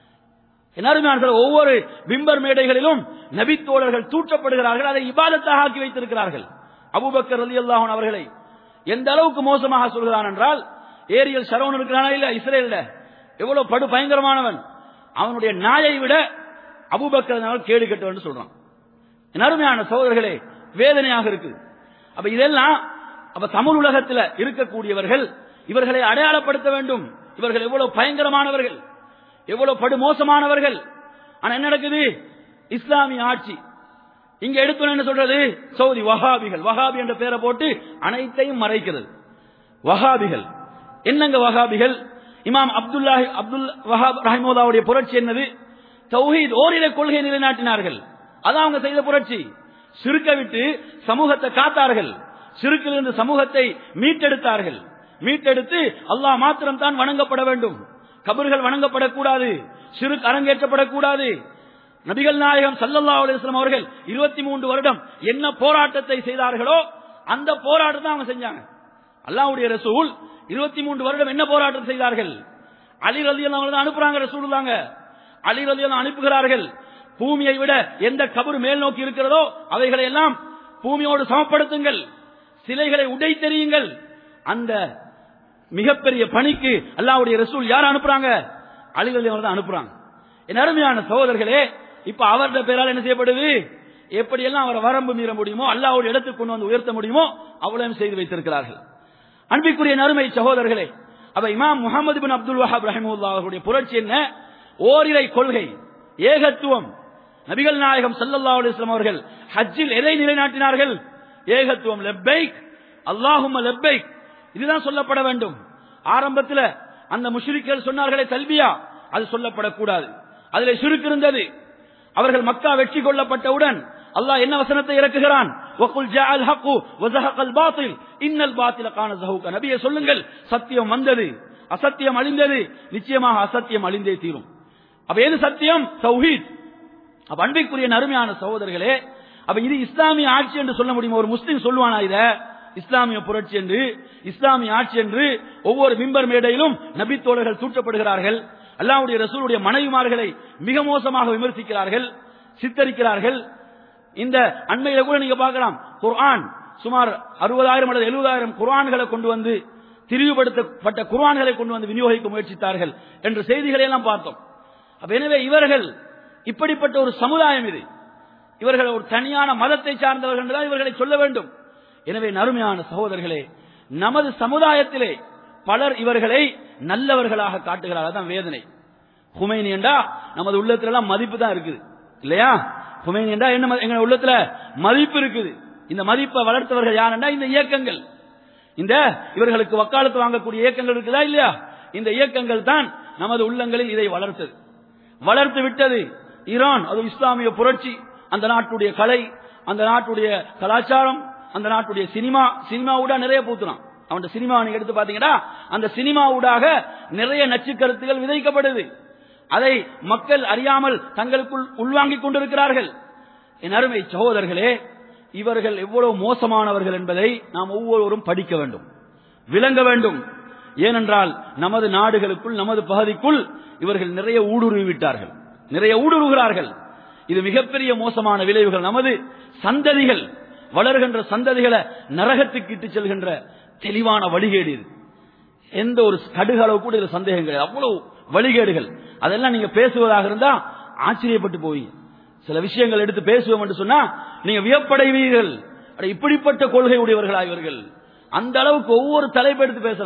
Speaker 2: என் அருமையான சகோதரர்களே, ஒவ்வொரு பிம்பர் மேடைகளிலும் நபித்தோழர்கள் தூற்றப்படுகிறார்கள் அதை இபாதத்தாக ஆக்கி வைத்திருக்கிறார்கள் அபூபக்கர் ரலி அவர்களை எந்த அளவுக்கு மோசமாக சொல்கிறான் என்றால் ஏரியல் சரவணன் இருக்கிறானா இல்ல இஸ்ரேல்ல எவ்வளவு படு பயங்கரமானவன் அவனுடைய நாயை விட அபூபக்கர் அவர்கள் கேடு கெட்டவன் சொல்றான் என் அருமையான சகோதரர்களே வேதனையாக இருக்கு அப்ப இதெல்லாம் அப்ப தமிழ் உலகத்தில் இருக்கக்கூடியவர்கள் இவர்களை அடையாளப்படுத்த வேண்டும் இவர்கள் எவ்வளவு பயங்கரமானவர்கள் எவ்வளவு படு மோசமானவர்கள் ஆனா என்ன நடக்குது இஸ்லாமிய ஆட்சி இங்க எடுத்தோன்னு என்ன சொல்றது சவுதி வஹாபிகள் வஹாபி என்ற பெயரை போட்டு அனைத்தையும் மறைக்கிறது வஹாபிகள் என்னங்க வஹாபிகள் இமாம் அப்துல்லாஹி அப்துல் வஹாப் ரஹிமோதாவுடைய புரட்சி என்னது தௌஹீத் ஓரிரை கொள்கை நிலைநாட்டினார்கள் அதான் அவங்க செய்த புரட்சி சிறுக்க விட்டு சமூகத்தை காத்தார்கள் சிறுக்கிலிருந்து சமூகத்தை மீட்டெடுத்தார்கள் மீட்டெடுத்து அல்லாஹ் மாத்திரம் தான் வணங்கப்பட வேண்டும் கபர்கள் வணங்கப்படக்கூடாது சிறு அரங்கேற்றப்படக்கூடாது நபிகள் நாயகம் சல்லல்லாஹு அலைஹி வஸல்லம் அவர்கள் இருபத்தி மூன்று வருடம் என்ன போராட்டத்தை செய்தார்களோ அந்த போராட்டத்தை அவங்க செஞ்சாங்க அல்லாஹ்வுடைய ரசூல் இருபத்தி மூன்று வருடம் என்ன போராட்டம் செய்தார்கள் அலி ரலி தான் அனுப்புறாங்க ரசூல் தாங்க அலி ரலி அனுப்புகிறார்கள் பூமியை விட எந்த கபர் மேல் நோக்கி இருக்கிறதோ அவைகளை எல்லாம் பூமியோடு சமப்படுத்துங்கள் சிலைகளை உடை தெரியுங்கள் அந்த மிகப்பெரிய பணிக்கு அல்லாஹ்வுடைய ரசூல் யார் அனுப்புறாங்க அலி ரலி தான் அனுப்புறாங்க என் அருமையான சகோதரர்களே இப்ப அவருடைய பேரால் என்ன செய்யப்படுது எப்படியெல்லாம் அவரை வரம்பு மீற முடியுமோ அல்லாஹ்வுடைய இடத்துக்கு கொண்டு வந்து உயர்த்த முடியுமோ அவ்வளவு செய்து வைத்திருக்கிறார்கள் அன்பிற்குரிய நறுமை சகோதரர்களே அப்ப இமாம் முகமது பின் அப்துல் வஹாப் ரஹிமுல்லா அவர்களுடைய புரட்சி என்ன ஓரிரை கொள்கை ஏகத்துவம் நபிகள் நாயகம் ஸல்லல்லாஹு அலைஹி வஸல்லம் அவர்கள் ஹஜ்ஜில் எதை நிலைநாட்டினார்கள் ஏகத்துவம் லெப்பைக் அல்லாஹும்ம லெப்பைக் இதுதான் சொல்லப்பட வேண்டும் ஆரம்பத்தில் அந்த முஷ்ரிக்கள் சொன்னார்களே தல்பியா அது சொல்லப்படக்கூடாது அதிலே சுருக்கு இருந்தது அவர்கள் மக்கா வெற்றி கொள்ளப்பட்டவுடன் அல்லாஹ் என்ன வசனத்தை இறக்குகிறான் வகுல் ஜாஅல் ஹக்கு வஸஹகல் பாத்தில் இன்னல் பாத்தில கான ஜஹூக நபியே சொல்லுங்கள் சத்தியம் வந்தது அசத்தியம் அழிந்தது நிச்சயமாக அசத்தியம் அழிந்தே தீரும் அப்ப எது சத்தியம் தௌஹீத் அப்ப அன்பிற்குரிய அருமையான சகோதரர்களே அப்ப இது இஸ்லாமிய ஆட்சி என்று சொல்ல முடியுமா ஒரு முஸ்லிம் சொல்லுவானா இத இஸ்லாமிய புரட்சி என்று இஸ்லாமிய ஆட்சி என்று ஒவ்வொரு மிம்பர் மேடையிலும் நபித்தோழர்கள் தூற்றப்படுகிறார்கள் அல்லாஹ்வுடைய ரசூலுடைய மனைவிமார்களை மிக மோசமாக விமர்சிக்கிறார்கள் சித்தரிக்கிறார்கள் இந்த அண்மையில கூட நீங்க பார்க்கலாம் குர்ஆன் சுமார் அறுபதாயிரம் அல்லது எழுபதாயிரம் குர்ஆன்களை கொண்டு வந்து திரிவுபடுத்தப்பட்ட குர்ஆன்களை கொண்டு வந்து விநியோகிக்க முயற்சித்தார்கள் என்ற செய்திகளை எல்லாம் பார்த்தோம் அப்ப எனவே இவர்கள் இப்படிப்பட்ட ஒரு சமுதாயம் இது இவர்கள் ஒரு தனியான மதத்தை சார்ந்தவர்கள் என்றுதான் இவர்களை சொல்ல வேண்டும் எனவே நறுமையான சகோதரர்களே நமது சமுதாயத்திலே பலர் இவர்களை நல்லவர்களாக காட்டுகிறார் அதான் வேதனை ஹுமைனி என்றா நமது உள்ளத்துல எல்லாம் மதிப்பு தான் இருக்குது இல்லையா ஹுமைனி என்றா என்ன ம- எங்க உள்ளத்துல மதிப்பு இருக்குது இந்த மதிப்பை வளர்த்தவர்கள் யாருன்னா இந்த இயக்கங்கள் இந்த இவர்களுக்கு வக்காலத்து வாங்கக்கூடிய இயக்கங்கள் இருக்குதா இல்லையா இந்த இயக்கங்கள் தான் நமது உள்ளங்களில் இதை வளர்த்தது வளர்த்து விட்டது ஈரான் அது இஸ்லாமிய புரட்சி அந்த நாட்டுடைய கலை அந்த நாட்டுடைய கலாச்சாரம் அந்த நாட்டுடைய சினிமா சினிமாவோட நிறைய பூத்துறான் அவன் சினிமா நீங்க எடுத்து பாத்தீங்கன்னா அந்த சினிமாவூடாக நிறைய நச்சு கருத்துகள் விதைக்கப்படுது அதை மக்கள் அறியாமல் தங்களுக்குள் உள்வாங்கிக் கொண்டிருக்கிறார்கள் என் அருமை சகோதரர்களே இவர்கள் எவ்வளவு மோசமானவர்கள் என்பதை நாம் ஒவ்வொருவரும் படிக்க வேண்டும் விளங்க வேண்டும் ஏனென்றால் நமது நாடுகளுக்குள் நமது பகுதிக்குள் இவர்கள் நிறைய ஊடுருவி விட்டார்கள் நிறைய ஊடுருவுகிறார்கள் இது மிகப்பெரிய மோசமான விளைவுகள் நமது சந்ததிகள் வளர்கின்ற சந்ததிகளை நரகத்துக்கு இட்டு செல்கின்ற தெளிவான வழிகேடு இது எந்த ஒரு கடுகளவு கூட இதுல சந்தேகம் கிடையாது அவ்வளவு வழிகேடுகள் அதெல்லாம் நீங்க பேசுவதாக இருந்தா ஆச்சரியப்பட்டு போவீங்க சில விஷயங்கள் எடுத்து பேசுவோம் என்று சொன்னா நீங்க வியப்படைவீர்கள் அட, இப்படிப்பட்ட கொள்கை உடையவர்களா இவர்கள் அந்த அளவுக்கு ஒவ்வொரு தலைப்பு எடுத்து பேசலாம்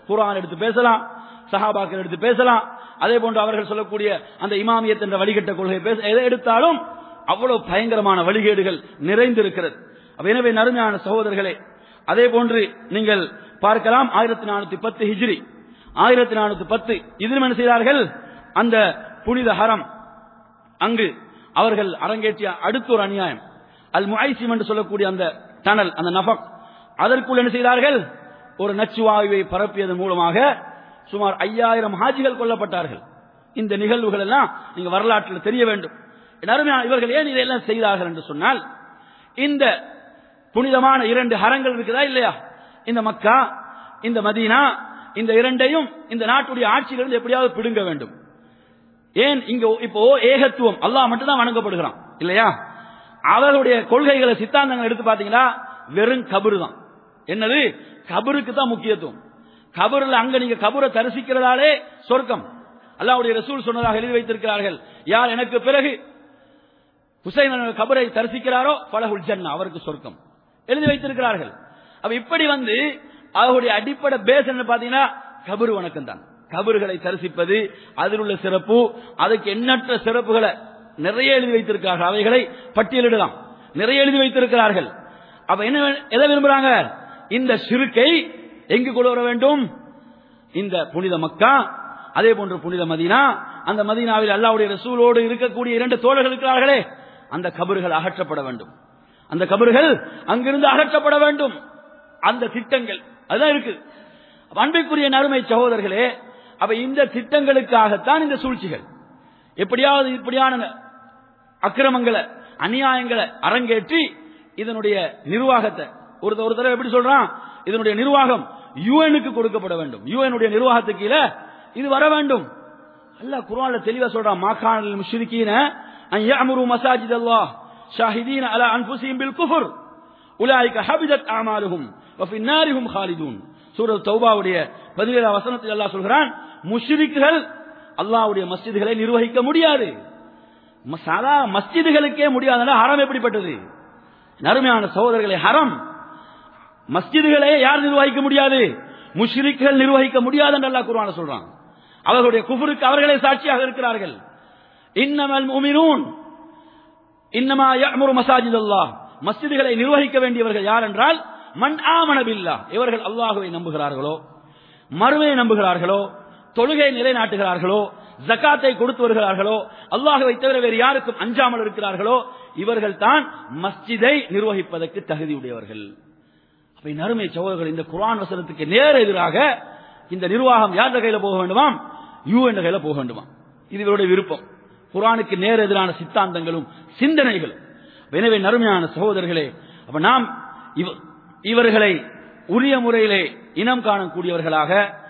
Speaker 2: குர்ஆன் எடுத்து பேசலாம் சஹாபாக்கள் எடுத்து பேசலாம் அதே போன்று அவர்கள் சொல்லக்கூடிய அந்த இமாமியத் என்ற வழிகட்ட கொள்கை பேச எதை எடுத்தாலும் அவ்வளவு பயங்கரமான வழிகேடுகள் நிறைந்திருக்கிறது அப்ப எனவே நறுமையான சகோதரர்களே அதே போன்று நீங்கள் பார்க்கலாம் ஆயிரத்தி நானூத்தி பத்து ஹிஜ்ரி ஆயிரத்தி நானூத்தி பத்து இதிலும் என்ன செய்தார்கள் அந்த புனித ஹரம் அங்கு அவர்கள் அரங்கேற்றிய அடுத்த ஒரு அநியாயம் அல் முஐசிம் என்று சொல்லக்கூடிய அந்த டனல் அந்த நபக் அதற்குள் என்ன செய்தார்கள் ஒரு நச்சுவாயுவை பரப்பியதன் மூலமாக சுமார் ஐயாயிரம் ஹாஜிகள் கொல்லப்பட்டார்கள் இந்த நிகழ்வுகள் எல்லாம் நீங்க வரலாற்றில் தெரிய வேண்டும் அருமையான இவர்கள் ஏன் இதையெல்லாம் செய்தார்கள் என்று சொன்னால் இந்த புனிதமான இரண்டு ஹரங்கள் இருக்குதா இல்லையா இந்த மக்கா இந்த மதீனா இந்த இரண்டையும் இந்த நாட்டுடைய ஆட்சியிலிருந்து எப்படியாவது பிடுங்க வேண்டும் ஏன் இங்க இப்போ ஏகத்துவம் அல்லாஹ் மட்டும் தான் வணங்கப்படுகிறான் இல்லையா அவர்களுடைய கொள்கைகளை சித்தாந்தங்கள் எடுத்து பாத்தீங்கன்னா வெறும் கபரு தான் என்னது கபருக்கு தான் முக்கியத்துவம் கபருல அங்க நீங்க கபரை தரிசிக்கிறதாலே சொர்க்கம் அல்லாவுடைய ரசூல் சொன்னதாக எழுதி வைத்திருக்கிறார்கள் யார் எனக்கு பிறகு ஹுசைன் கபரை தரிசிக்கிறாரோ பலகுல் ஜன்னா அவருக்கு சொர்க்கம் எழுதி வைத்திருக்கிறார்கள் அப்ப இப்படி வந்து அவருடைய அடிப்படை பேஸ் என்ன பாத்தீங்கன்னா கபரு வணக்கம் தான் கபறுகளை தரிசிப்பது அதில் உள்ள சிறப்பு அதுக்கு எண்ணற்ற சிறப்புகளை நிறைய எழுதி வைத்திருக்கிறார்கள் அவைகளை பட்டியலிடலாம் நிறைய எழுதி வைத்திருக்கிறார்கள் அப்ப என்ன எதை விரும்புறாங்க இந்த சிறுக்கை எங்கு கொண்டு வர வேண்டும் இந்த புனித மக்கா அதே போன்று புனித மதீனா அந்த மதீனாவில் அல்லாவுடைய ரசூலோடு இருக்கக்கூடிய இரண்டு தோழர்கள் இருக்கிறார்களே அந்த கபறுகள் அகற்றப்பட வேண்டும் அந்த கபறுகள் அங்கிருந்து அகற்றப்பட வேண்டும் அந்த திட்டங்கள் அதுதான் இருக்கு அன்பிற்குரிய நறுமை சகோதரர்களே அப்ப இந்த திட்டங்களுக்காகத்தான் இந்த சூழ்ச்சிகள் எப்படியாவது இப்படியான அக்கிரமங்களை அநியாயங்களை அரங்கேற்றி இதனுடைய நிர்வாகத்தை ஒரு ஒரு தடவை எப்படி சொல்றான் இதனுடைய நிர்வாகம் யுஎனுக்கு கொடுக்கப்பட வேண்டும் யுஎனுடைய நிர்வாகத்துக்கு கீழே இது வர வேண்டும் அல்ல குரான்ல தெளிவா சொல்றான் மாகாணல் முஷ்ரிகீன அன் யஅமுரு மசாஜித் அல்லாஹ் ஷாஹிதீன அலா அன்ஃபுஸிஹிம் பில் குஃப்ர் உலாயிக ஹபிதத் அமாலுஹும் வஃபி நாரிஹும் ஹாலிதூன் சூரத் தௌபாவுடைய பதினேழாம் வசனத்தில் அல்லாஹ் சொல்கிறான் முஷ்ரிக்குகள் அல்லாஹ்வுடைய மஸ்ஜிதுகளை நிர்வகிக்க முடியாது சாதா மஸ்ஜிதுகளுக்கே முடியாதுன்னா ஹரம் எப்படிப்பட்டது நறுமையான சகோதரர்களை ஹரம் மஸ்ஜிதுகளே யார் நிர்வகிக்க முடியாது முஷ்ரிக்குகள் நிர்வகிக்க முடியாது என்று அல்லாஹ் குர்ஆன்ல சொல்றான் அவர்களுடைய குஃபருக்கு அவர்களே சாட்சியாக இருக்கிறார்கள் இன்னமல் முமினூன் இன்னமா யஅமுரு மசாஜித் அல்லாஹ் மஸ்ஜிதுகளை நிர்வகிக்க வேண்டியவர்கள் யார் என்றால் மன் ஆமன பில்லா இவர்கள் அல்லாஹுவை நம்புகிறார்களோ மறுமையை நம்புகிறார்களோ தொழுகை நிலைநாட்டுகிறார்களோ ஜக்காத்தை கொடுத்து வருகிறார்களோ அல்லாஹுவை தவிர வேறு யாருக்கும் அஞ்சாமல் இருக்கிறார்களோ இவர்கள் தான் மஸ்ஜிதை நிர்வகிப்பதற்கு தகுதியுடையவர்கள் அப்ப நறுமை சகோதரர்கள் இந்த குர்ஆன் வசனத்துக்கு நேர எதிராக இந்த நிர்வாகம் யார் கையில போக வேண்டுமாம் யூ என்ற கையில போக வேண்டுமாம் இது இவருடைய விருப்பம் குர்ஆனுக்கு நேர் எதிரான சித்தாந்தங்களும் சிந்தனைகளும் எனவே நறுமையான சகோதரர்களே அப்ப நாம் இவ- இவர்களை உரிய முறையிலே இனம் காணக்கூடியவர்களாக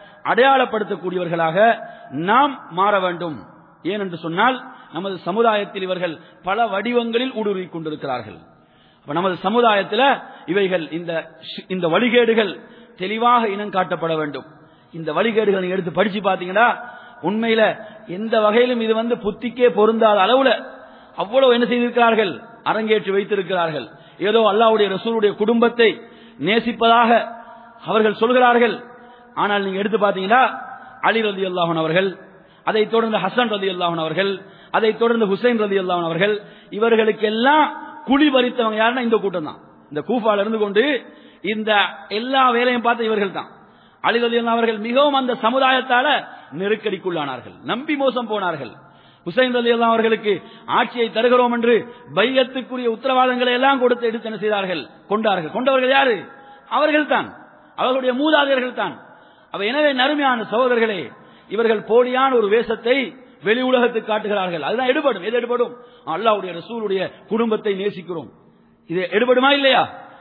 Speaker 2: அடையாளப்படுத்தக்கூடியவர்களாக நாம் மாற வேண்டும் ஏனென்று சொன்னால் நமது சமுதாயத்தில் இவர்கள் பல வடிவங்களில் ஊடுருவிக் கொண்டிருக்கிறார்கள் அப்ப நமது சமுதாயத்தில் இவைகள் இந்த ஷி- இந்த வழிகேடுகள் தெளிவாக இனம் காட்டப்பட வேண்டும் இந்த வழிகேடுகளை நீங்க எடுத்து படிச்சு பாத்தீங்கன்னா உண்மையில எந்த வகையிலும் இது வந்து புத்திக்கே பொருந்தாத அளவுல அவ்வளவு என்ன செய்திருக்கிறார்கள் அரங்கேற்றி வைத்திருக்கிறார்கள் ஏதோ அல்லாஹ்வுடைய ரசூலுடைய குடும்பத்தை நேசிப்பதாக அவர்கள் சொல்கிறார்கள் ஆனால் நீங்க எடுத்து பாத்தீங்கன்னா அலி ரதி அல்லாஹன் அவர்கள் அதைத் தொடர்ந்து ஹசன் ரதி அல்லாஹன் அவர்கள் அதைத் தொடர்ந்து ஹுசைன் ரதி அல்லாஹன் அவர்கள் இவர்களுக்கெல்லாம் குழி பறித்தவங்க யாருன்னா இந்த கூட்டம் தான் இந்த கூஃபால இருந்து கொண்டு இந்த எல்லா வேலையும் பார்த்த இவர்கள் தான் அலி ரதி அவர்கள் மிகவும் அந்த சமுதாயத்தால நெருக்கடிக்குள்ளானார்கள் நம்பி மோசம் போனார்கள் ஹுசைன் ரலி அல்லா அவர்களுக்கு ஆட்சியை தருகிறோம் என்று பையத்துக்குரிய உத்தரவாதங்களை எல்லாம் கொடுத்து எடுத்து என்ன செய்தார்கள் கொண்டார்கள் கொண்டவர்கள் யாரு அவர்கள் தான் அவர்களுடைய மூதாதையர்கள் தான் அவ எனவே நறுமையான சகோதரர்களே இவர்கள் போலியான ஒரு வேஷத்தை வெளி உலகத்துக்கு காட்டுகிறார்கள் அதுதான் எடுபடும் எது எடுபடும் அல்லாவுடைய ரசூலுடைய குடும்பத்தை நேசிக்கிறோம் இது எடுபடுமா இல்லையா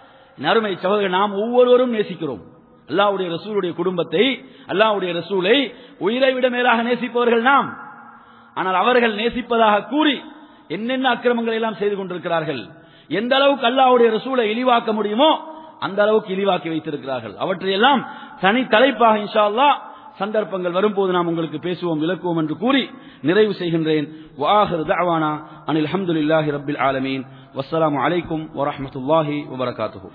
Speaker 2: நறுமை சகோதரர்கள் நாம் ஒவ்வொருவரும் நேசிக்கிறோம் அல்லாவுடைய ரசூலுடைய குடும்பத்தை அல்லாவுடைய ரசூலை உயிரை விட மேலாக நேசிப்பவர்கள் நாம் ஆனால் அவர்கள் நேசிப்பதாக கூறி என்னென்ன அக்கிரமங்களை எல்லாம் செய்து கொண்டிருக்கிறார்கள் எந்த அளவுக்கு அல்லாஹ்வுடைய ரசூலை இழிவாக்க முடியுமோ அந்த அளவுக்கு இழிவாக்கி வைத்திருக்கிறார்கள் அவற்றையெல்லாம் தனி தலைப்பாக இன்ஷா அல்லாஹ் சந்தர்ப்பங்கள் வரும்போது நாம் உங்களுக்கு பேசுவோம் விளக்குவோம் என்று கூறி நிறைவு செய்கின்றேன் வாஹிர் தஅவானா அனில் ஹம்துலில்லாஹி ரப்பில் ஆலமீன் வஸ்ஸலாமு அலைக்கும் வரஹ்மத்துல்லாஹி வபரகாத்துஹு